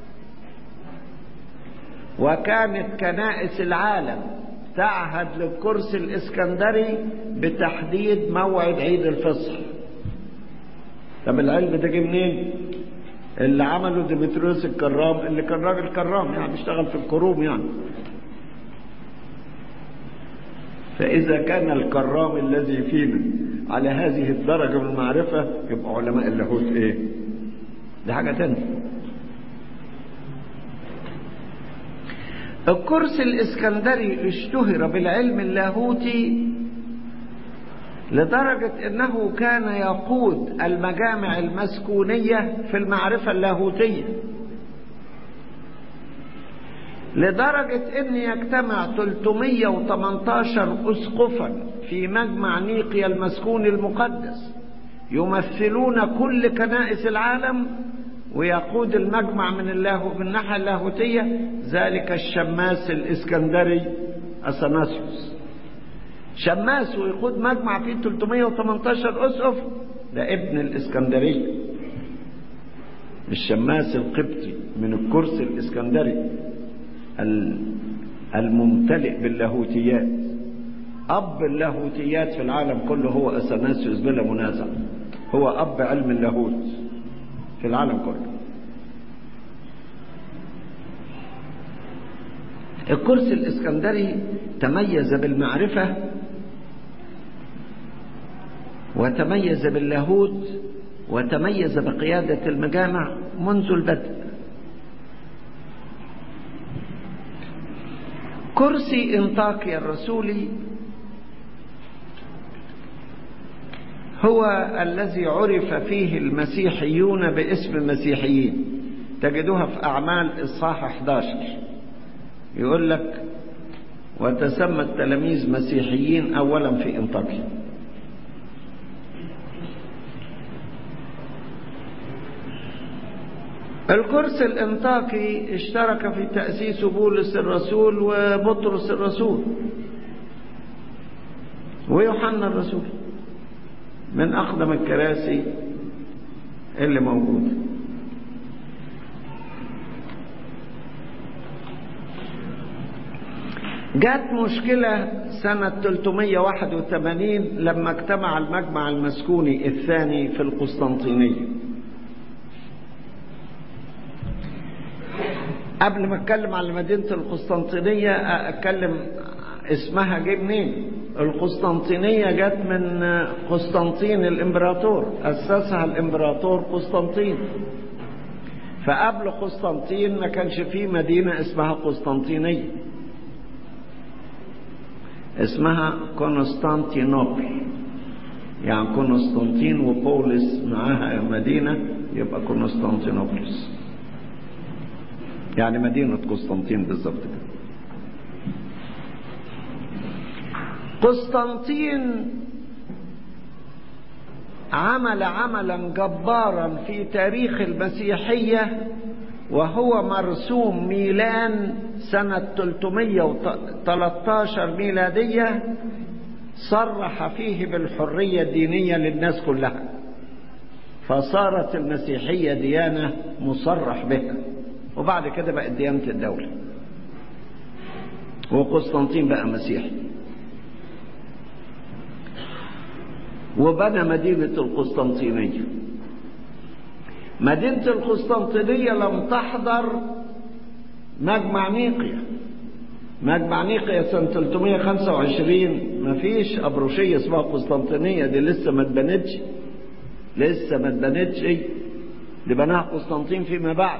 وكانت كنائس العالم تعهد للكرسي الإسكندري بتحديد موعد عيد الفصح طب العلم ده جه منين؟ اللي عمله ديمتريوس الكرام اللي كان راجل كرام يعني بيشتغل في الكروم يعني فإذا كان الكرام الذي فينا على هذه الدرجة من المعرفة يبقى علماء اللاهوت إيه؟ دي حاجة تانية. الكرسي الإسكندري اشتهر بالعلم اللاهوتي لدرجة أنه كان يقود المجامع المسكونية في المعرفة اللاهوتية لدرجة أن يجتمع 318 أسقفا في مجمع نيقيا المسكون المقدس يمثلون كل كنائس العالم ويقود المجمع من الله من الناحية اللاهوتية ذلك الشماس الإسكندري أثناسيوس شماس ويقود مجمع فيه 318 أسقف ده ابن الإسكندرية الشماس القبطي من الكرسي الإسكندري الممتلئ باللاهوتيات أب اللاهوتيات في العالم كله هو أثناسيوس بلا منازع هو أب علم اللاهوت في العالم كله الكرسي الإسكندري تميز بالمعرفة وتميز باللاهوت وتميز بقيادة المجامع منذ البدء كرسي انطاكيا الرسولي هو الذي عرف فيه المسيحيون باسم المسيحيين تجدوها في أعمال إصحاح 11 يقول لك وتسمى التلاميذ مسيحيين أولا في انطاكيا الكرس الانطاكي اشترك في تأسيس بولس الرسول وبطرس الرسول ويوحنا الرسول من أقدم الكراسي اللي موجودة جات مشكلة سنة 381 لما اجتمع المجمع المسكوني الثاني في القسطنطينية قبل ما اتكلم على مدينة القسطنطينية اتكلم اسمها جه منين القسطنطينية جت من قسطنطين الامبراطور اسسها الامبراطور قسطنطين فقبل قسطنطين ما كانش فيه مدينة اسمها قسطنطينية اسمها كونستانتينوبل يعني قسطنطين وبولس معاها مدينة يبقى كونستانتينوبلس يعني مدينة قسطنطين بالظبط كده قسطنطين عمل عملا جبارا في تاريخ المسيحية وهو مرسوم ميلان سنة 313 ميلادية صرح فيه بالحرية الدينية للناس كلها فصارت المسيحية ديانة مصرح بها وبعد كده بقت ديانة الدولة وقسطنطين بقى مسيحي وبنى مدينة القسطنطينية مدينة القسطنطينية لم تحضر مجمع نيقيا مجمع نيقيا سنة 325 مفيش أبروشية اسمها قسطنطينية دي لسه ما اتبنتش لسه ما اتبنتش دي بناها قسطنطين فيما بعد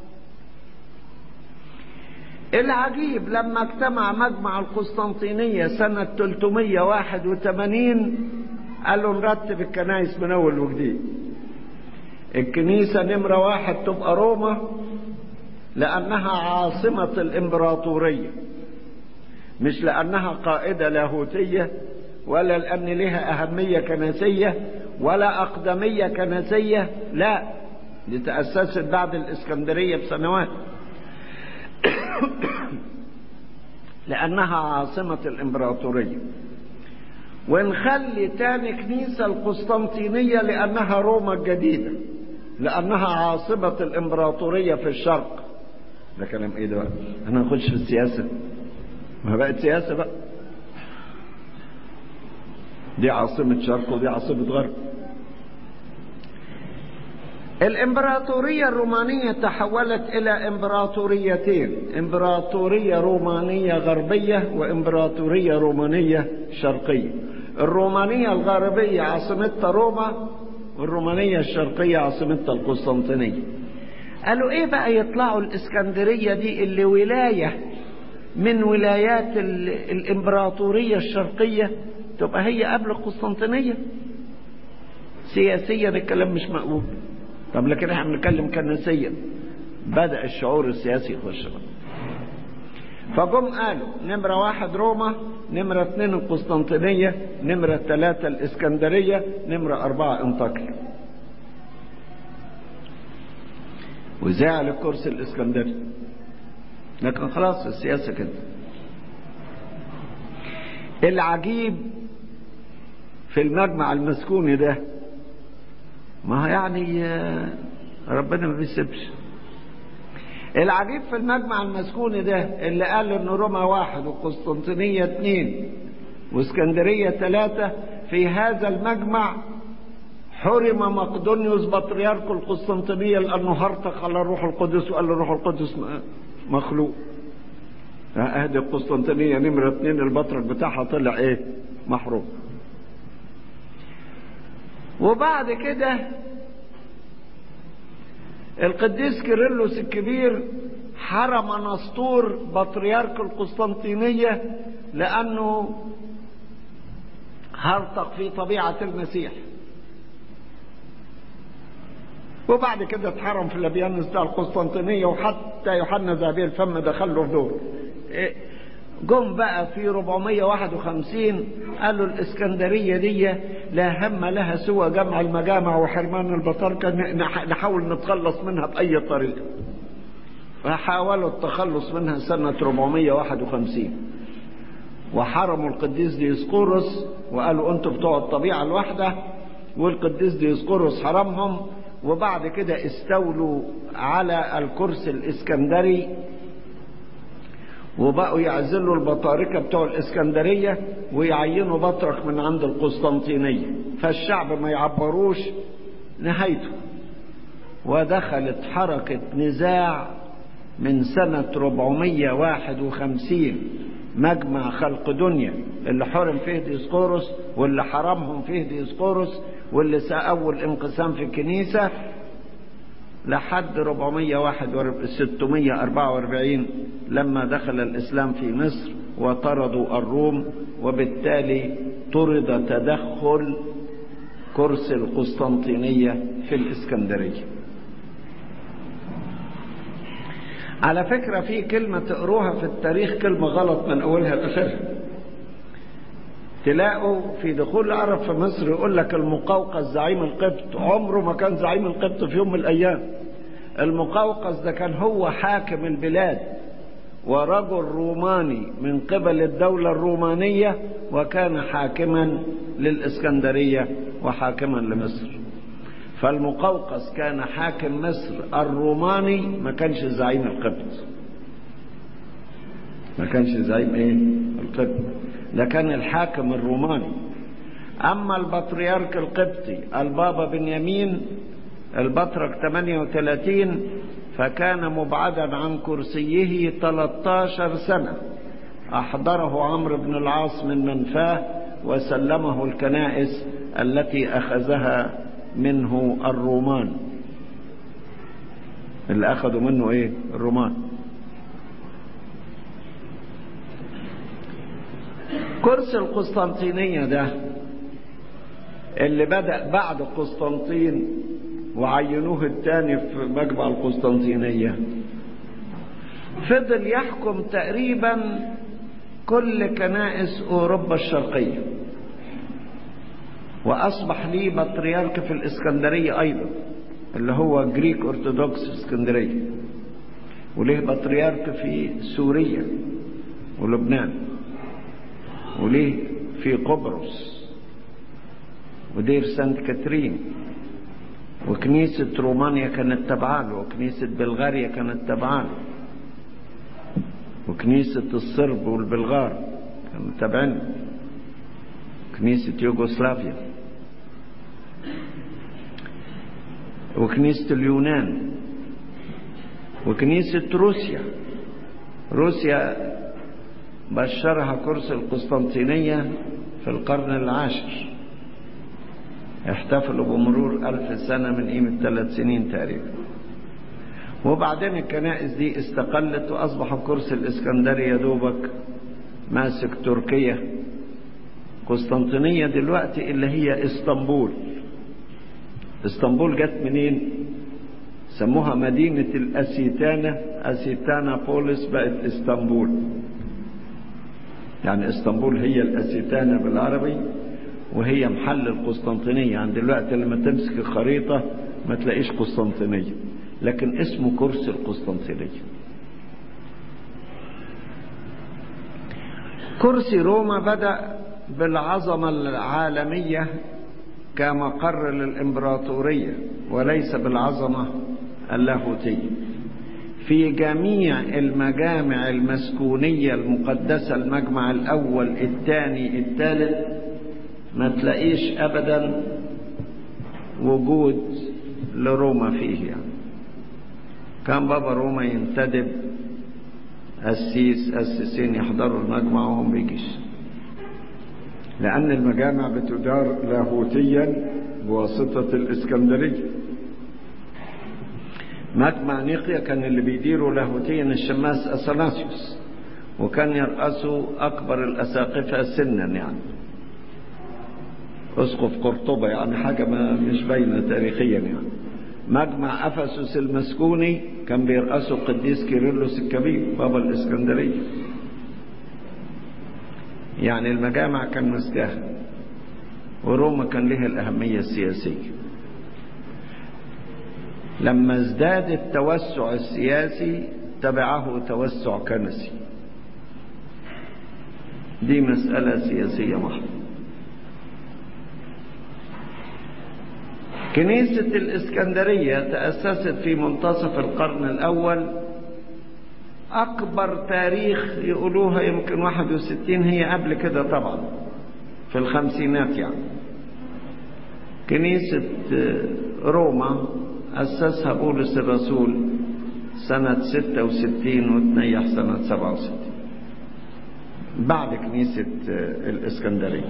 العجيب لما اجتمع مجمع القسطنطينية سنة 381 قالوا نرتب الكنائس من أول وجديد الكنيسة نمرة واحد تبقى روما لأنها عاصمة الإمبراطورية مش لأنها قائدة لاهوتية ولا لأن لها أهمية كنسية ولا أقدمية كنسية لا دي تأسست بعد الإسكندرية بسنوات لأنها عاصمة الإمبراطورية ونخلي تاني كنيسة القسطنطينية لأنها روما الجديدة لأنها عاصمة الإمبراطورية في الشرق ده كلام إيه ده بقى؟ أنا نخش في السياسة ما بقت سياسة بقى دي عاصمة شرق ودي عاصمة غرب الإمبراطورية الرومانية تحولت إلى إمبراطوريتين إمبراطورية رومانية غربية وإمبراطورية رومانية شرقية الرومانية الغربية عاصمتها روما والرومانية الشرقية عاصمتها القسطنطينية قالوا ايه بقى يطلعوا الاسكندرية دي اللي ولاية من ولايات الامبراطورية الشرقية تبقى هي قبل القسطنطينية سياسيا الكلام مش مقبول طب لكن احنا بنتكلم كنسيا بدأ الشعور السياسي يخش بقى فجم قالوا نمرة واحد روما نمرة اثنين القسطنطينية نمرة ثلاثة الإسكندرية نمرة أربعة انطاكيا وزعل الكرسي الإسكندري لكن خلاص السياسة كده العجيب في المجمع المسكوني ده ما يعني ربنا ما بيسيبش العجيب في المجمع المسكوني ده اللي قال ان روما واحد وقسطنطينية اثنين واسكندرية ثلاثة في هذا المجمع حرم مقدونيوس بطريرك القسطنطينية لأنه هرطق على الروح القدس وقال الروح القدس مخلوق اهدي القسطنطينية نمرة اثنين البطرك بتاعها طلع ايه محروم وبعد كده القديس كيرلس الكبير حرم نسطور بطريرك القسطنطينية لأنه هرطق في طبيعة المسيح وبعد كده اتحرم في لبيانس بتاع القسطنطينية وحتى يوحنا ذهبي الفم دخل له في دور جم بقى في 451 قالوا الاسكندرية دي لا هم لها سوى جمع المجامع وحرمان البطاركة نحاول نتخلص منها بأي طريقة فحاولوا التخلص منها سنة 451 وحرموا القديس ديسقورس وقالوا انتوا بتوع الطبيعة الواحدة والقديس ديسقورس حرمهم وبعد كده استولوا على الكرسي الاسكندري وبقوا يعزلوا البطاركة بتوع الإسكندرية ويعينوا بطرك من عند القسطنطينية فالشعب ما يعبروش نهايته ودخلت حركة نزاع من سنة 451 مجمع خلق دنيا اللي حرم فيه ديسقورس واللي حرمهم فيه ديسقورس واللي أول انقسام في الكنيسة لحد 644 لما دخل الإسلام في مصر وطردوا الروم وبالتالي طرد تدخل كرسي القسطنطينية في الإسكندرية على فكرة في كلمة تقروها في التاريخ كلمة غلط من أولها لآخرها تلاقوا في دخول العرب في مصر يقول لك المقوقس زعيم القبط عمره ما كان زعيم القبط في يوم من الأيام المقوقس ده كان هو حاكم البلاد ورجل روماني من قبل الدولة الرومانية وكان حاكما للإسكندرية وحاكما لمصر فالمقوقس كان حاكم مصر الروماني ما كانش زعيم القبط ما كانش زعيم ايه القبط ده كان الحاكم الروماني اما البطريرك القبطي البابا بنيامين البطرك 38 فكان مبعدا عن كرسيه 13 سنة أحضره عمرو بن العاص من منفاه وسلمه الكنائس التي أخذها منه الرومان اللي أخذوا منه إيه الرومان كرسي القسطنطينية ده اللي بدأ بعد قسطنطين وعينوه الثاني في مجمع القسطنطينية فضل يحكم تقريبا كل كنائس أوروبا الشرقية وأصبح ليه بطريرك في الإسكندرية أيضا اللي هو جريك أرثوذكس في اسكندرية وليه بطريرك في سوريا ولبنان وليه في قبرص ودير سانت كاترين وكنيسة رومانيا كانت تبعاله وكنيسة بلغاريا كانت تبعاله وكنيسة الصرب والبلغار كانوا تابعين كنيسة يوغوسلافيا وكنيسة اليونان وكنيسة روسيا روسيا بشرها كرسي القسطنطينية في القرن العاشر احتفلوا بمرور ألف سنة من قيمة ثلاث سنين تقريبا وبعدين الكنائس دي استقلت وأصبح كرسي الإسكندرية دوبك ماسك تركيا قسطنطينية دلوقتي اللي هي اسطنبول اسطنبول جت منين سموها مدينة الأسيتانة أسيتانا بوليس بقت اسطنبول يعني اسطنبول هي الأسيتانة بالعربي وهي محل القسطنطينية يعني دلوقتي لما تمسك الخريطة ما تلاقيش قسطنطينية لكن اسمه كرسي القسطنطينية كرسي روما بدأ بالعظمة العالمية كمقر للإمبراطورية وليس بالعظمة اللاهوتية في جميع المجامع المسكونية المقدسة المجمع الأول الثاني الثالث ما تلاقيش أبدا وجود لروما فيه يعني كان بابا روما ينتدب قسيس قسيسين يحضروا المجمع وهم بيجيش لأن المجامع بتدار لاهوتيا بواسطة الإسكندرية مجمع نيقيا كان اللي بيديره لاهوتيا الشماس أثناسيوس وكان يرأسه أكبر الأساقفة سنا يعني أسقف قرطبة يعني حاجة ما مش باينة تاريخيا يعني مجمع أفسس المسكوني كان بيرأسه القديس كيرلس الكبير بابا الإسكندرية يعني المجامع كان مسكاها وروما كان لها الأهمية السياسية لما ازداد التوسع السياسي تبعه توسع كنسي دي مسألة سياسية محضة كنيسة الإسكندرية تأسست في منتصف القرن الأول أكبر تاريخ يقولوها يمكن 61 هي قبل كده طبعا في الخمسينات يعني كنيسة روما أسسها بولس الرسول سنة 66 وتنيح سنة 67 بعد كنيسة الإسكندرية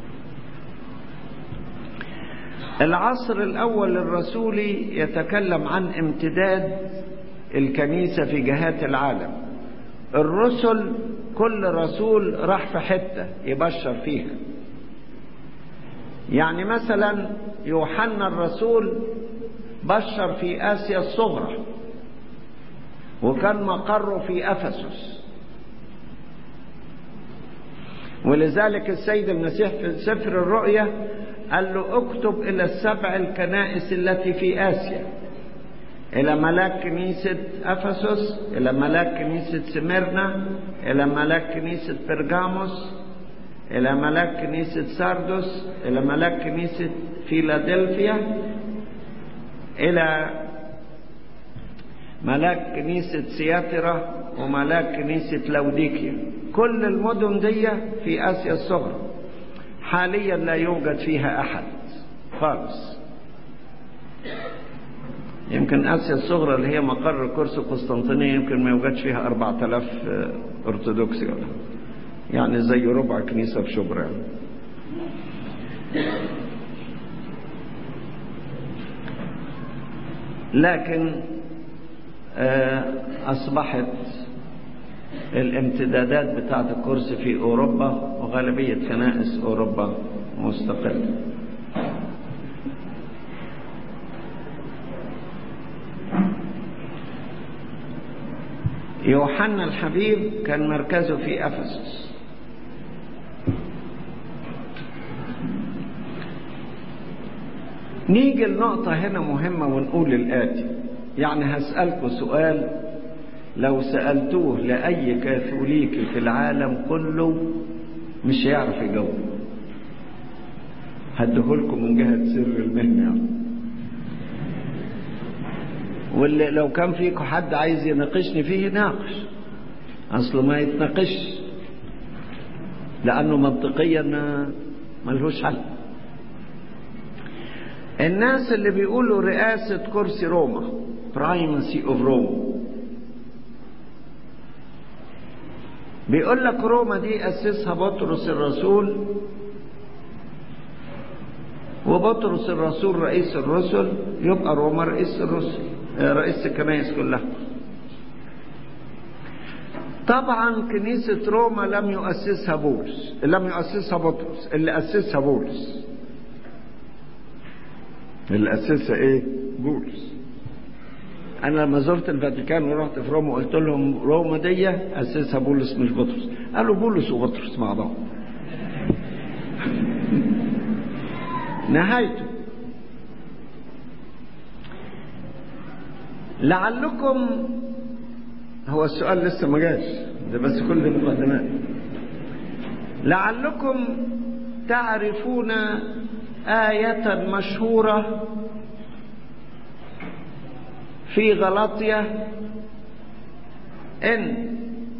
العصر الأول الرسولي يتكلم عن امتداد الكنيسة في جهات العالم الرسل كل رسول راح في حتة يبشر فيها يعني مثلا يوحنا الرسول بشر في آسيا الصغرى وكان مقره في أفسس ولذلك السيد المسيح في سفر الرؤيا قال له اكتب إلى السبع الكنائس التي في آسيا إلى ملاك كنيسة أفسس إلى ملاك كنيسة سميرنا إلى ملاك كنيسة برغاموس إلى ملاك كنيسة ساردوس إلى ملاك كنيسة فيلادلفيا إلى ملاك كنيسة سياترة وملاك كنيسة لوديكيا كل المدن دي في آسيا الصغرى حاليا لا يوجد فيها أحد خالص يمكن آسيا الصغرى اللي هي مقر كرسي قسطنطينية يمكن ما يوجدش فيها 4000 أرثوذكسي ولا يعني زي ربع كنيسة في شبرا يعني. لكن أصبحت الامتدادات بتاعة الكرسي في أوروبا وغالبية كنائس أوروبا مستقلة يوحنا الحبيب كان مركزه في أفسس نيجي النقطة هنا مهمة ونقول الآتي يعني هسألكم سؤال لو سألتوه لأي كاثوليكي في العالم كله مش هيعرف يجاوب هديهولكم من جهة سر المهنة يعني. واللي لو كان فيكم حد عايز يناقشني فيه يناقش اصله ما يتناقش لانه منطقيا ملهوش حل الناس اللي بيقولوا رئاسة كرسي روما برايمسي اوف روما بيقول لك روما دي أسسها بطرس الرسول وبطرس الرسول رئيس الرسل يبقى روما رئيس الرسل رئيس الكنائس كلها طبعا كنيسة روما لم يؤسسها بولس لم يؤسسها بطرس اللي أسسها بولس اللي أسسها إيه بولس أنا لما زرت الفاتيكان ورحت في روما قلت لهم روما دي أسسها بولس مش بطرس قالوا بولس وبطرس مع بعض نهايته لعلكم هو السؤال لسه ما جاش ده بس كل المقدمات لعلكم تعرفون آية مشهورة في غلطية ان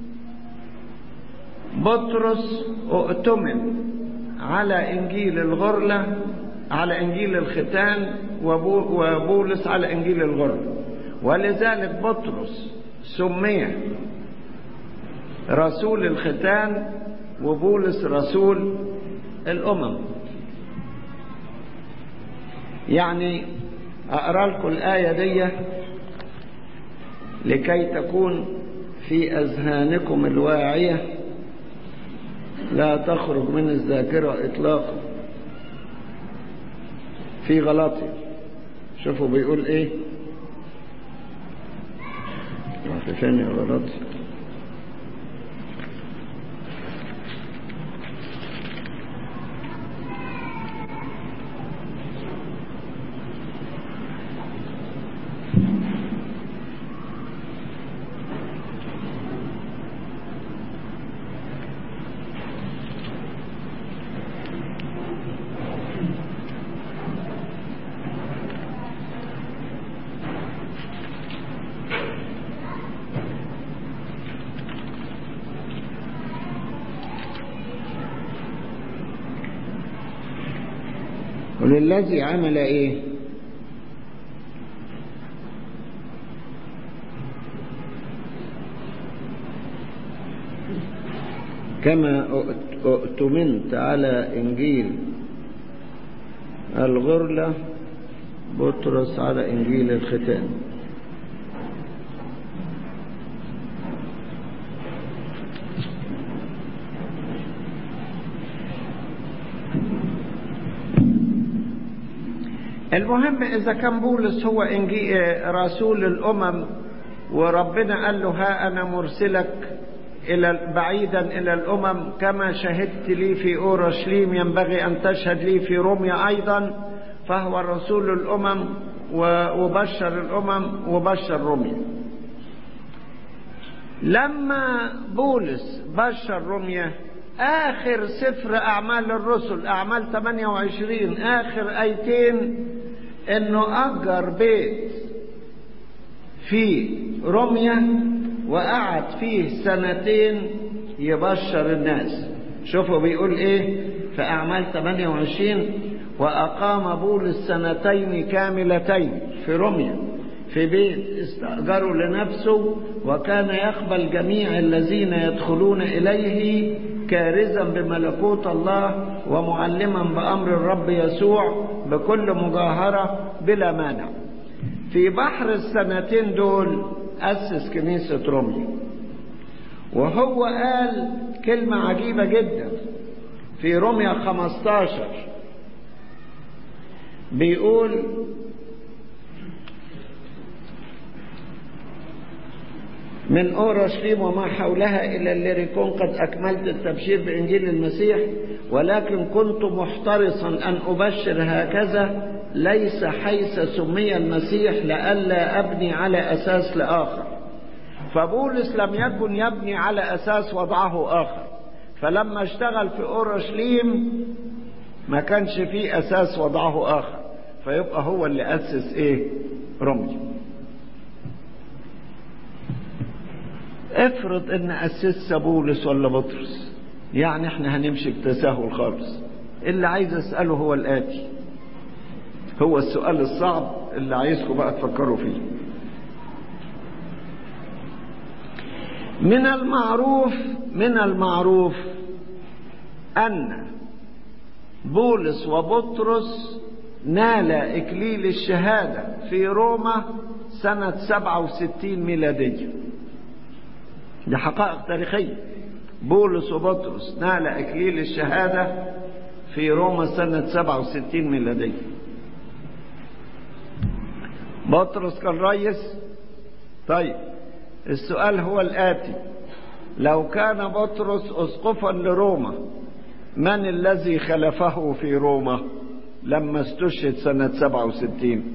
بطرس اؤتمن على انجيل الغرلة على انجيل الختان وبولس على انجيل الغرلة ولذلك بطرس سمي رسول الختان وبولس رسول الامم يعني اقرا لكم الايه دي لكي تكون في اذهانكم الواعيه لا تخرج من الذاكره اطلاقا في غلطي شوفوا بيقول ايه في فين يا غلطي وللذي عمل ايه كما اؤتمنت على انجيل الغرلة بطرس على انجيل الختان المهم إذا كان بولس هو إنجي رسول الأمم وربنا قال له ها أنا مرسلك إلى بعيدا إلى الأمم كما شهدت لي في أورشليم ينبغي أن تشهد لي في روميا أيضا فهو رسول الأمم وبشر الأمم وبشر روميا لما بولس بشر روميا آخر سفر أعمال الرسل أعمال 28 آخر آيتين إنه أجر بيت في روميا وقعد فيه سنتين يبشر الناس شوفوا بيقول إيه في أعمال 28 وأقام بولس سنتين كاملتين في روميا في بيت استأجره لنفسه وكان يقبل جميع الذين يدخلون إليه كارزا بملكوت الله ومعلما بأمر الرب يسوع بكل مجاهرة بلا مانع في بحر السنتين دول أسس كنيسة روميا وهو قال كلمة عجيبة جدا في روميا 15 بيقول من أورشليم وما حولها إلى الليريكون قد أكملت التبشير بإنجيل المسيح ولكن كنت محترصا أن أبشر هكذا ليس حيث سمي المسيح لئلا أبني على أساس لآخر فبولس لم يكن يبني على أساس وضعه آخر فلما اشتغل في أورشليم ما كانش فيه أساس وضعه آخر فيبقى هو اللي أسس إيه رمي افرض ان اسس بولس ولا بطرس يعني احنا هنمشي بتساهل خالص اللي عايز اساله هو الاتي هو السؤال الصعب اللي عايزكم بقى تفكروا فيه من المعروف من المعروف ان بولس وبطرس نال اكليل الشهاده في روما سنه 67 ميلاديه دي حقائق تاريخية بولس وبطرس نال إكليل الشهادة في روما سنة 67 ميلادية بطرس كان رئيس طيب السؤال هو الآتي لو كان بطرس أسقفا لروما من الذي خلفه في روما لما استشهد سنة 67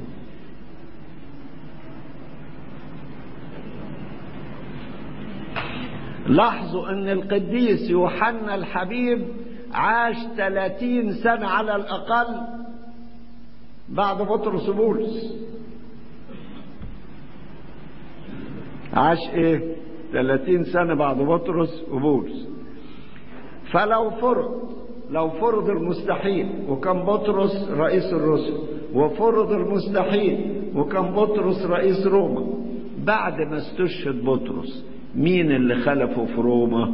لاحظوا ان القديس يوحنا الحبيب عاش 30 سنة على الأقل بعد بطرس وبولس عاش ايه 30 سنة بعد بطرس وبولس فلو فرض لو فرض المستحيل وكان بطرس رئيس الرسل وفرض المستحيل وكان بطرس رئيس روما بعد ما استشهد بطرس مين اللي خلفه في روما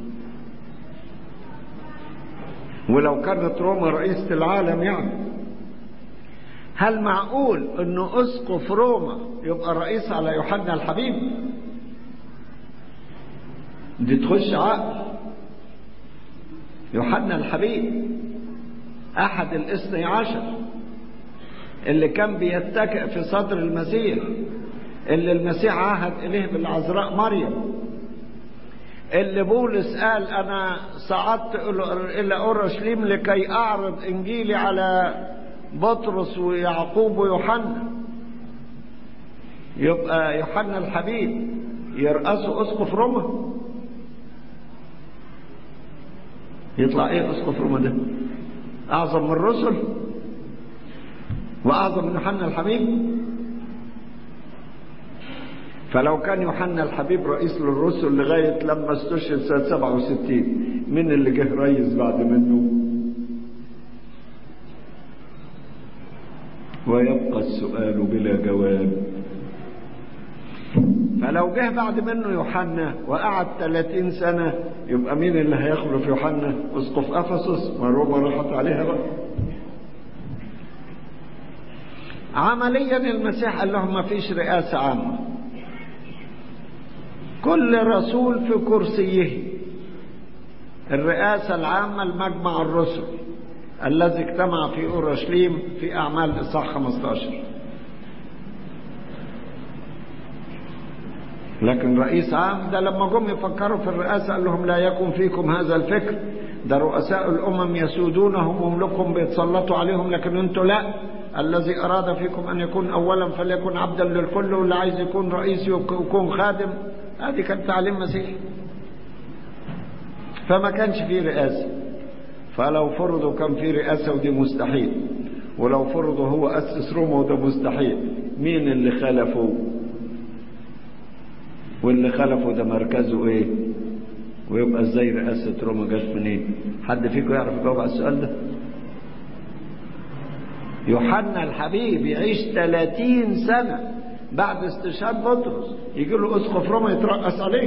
ولو كانت روما رئيسة العالم يعني هل معقول انه اسقف روما يبقى رئيس على يوحنا الحبيب دي تخش عقل يوحنا الحبيب احد الاثني عشر اللي كان بيتكئ في صدر المسيح اللي المسيح عهد اليه بالعذراء مريم اللي بولس قال انا صعدت الى اورشليم لكي اعرض انجيلي على بطرس ويعقوب ويوحنا يبقى يوحنا الحبيب يرأسه اسقف روما يطلع ايه اسقف روما ده اعظم من الرسل واعظم من يوحنا الحبيب فلو كان يوحنا الحبيب رئيس للرسل لغاية لما استشهد سنة 67 مين اللي جه رئيس بعد منه ويبقى السؤال بلا جواب فلو جه بعد منه يوحنا وقعد 30 سنة يبقى مين اللي هيخلف يوحنا اسقف افسس ما روما راحت عليها بقى عمليا المسيح قال لهم ما فيش رئاسة عامة كل رسول في كرسيه الرئاسة العامة لمجمع الرسل الذي اجتمع في اورشليم في اعمال اصحاح 15 لكن رئيس عام ده لما جم يفكروا في الرئاسة قال لهم لا يكن فيكم هذا الفكر ده رؤساء الأمم يسودونهم وملوكهم بيتسلطوا عليهم لكن انتوا لا الذي أراد فيكم أن يكون أولا فليكن عبدا للكل واللي عايز يكون رئيس يكون خادم هذه كان تعليم مسيحي فما كانش فيه رئاسة فلو فرضوا كان في رئاسة ودي مستحيل ولو فرضوا هو أسس روما وده مستحيل مين اللي خلفه واللي خلفه ده مركزه ايه ويبقى ازاي رئاسة روما جت منين حد فيكم يعرف يجاوب على السؤال ده يوحنا الحبيب يعيش 30 سنة بعد استشهاد بطرس يجي له اسقف روما يترأس عليه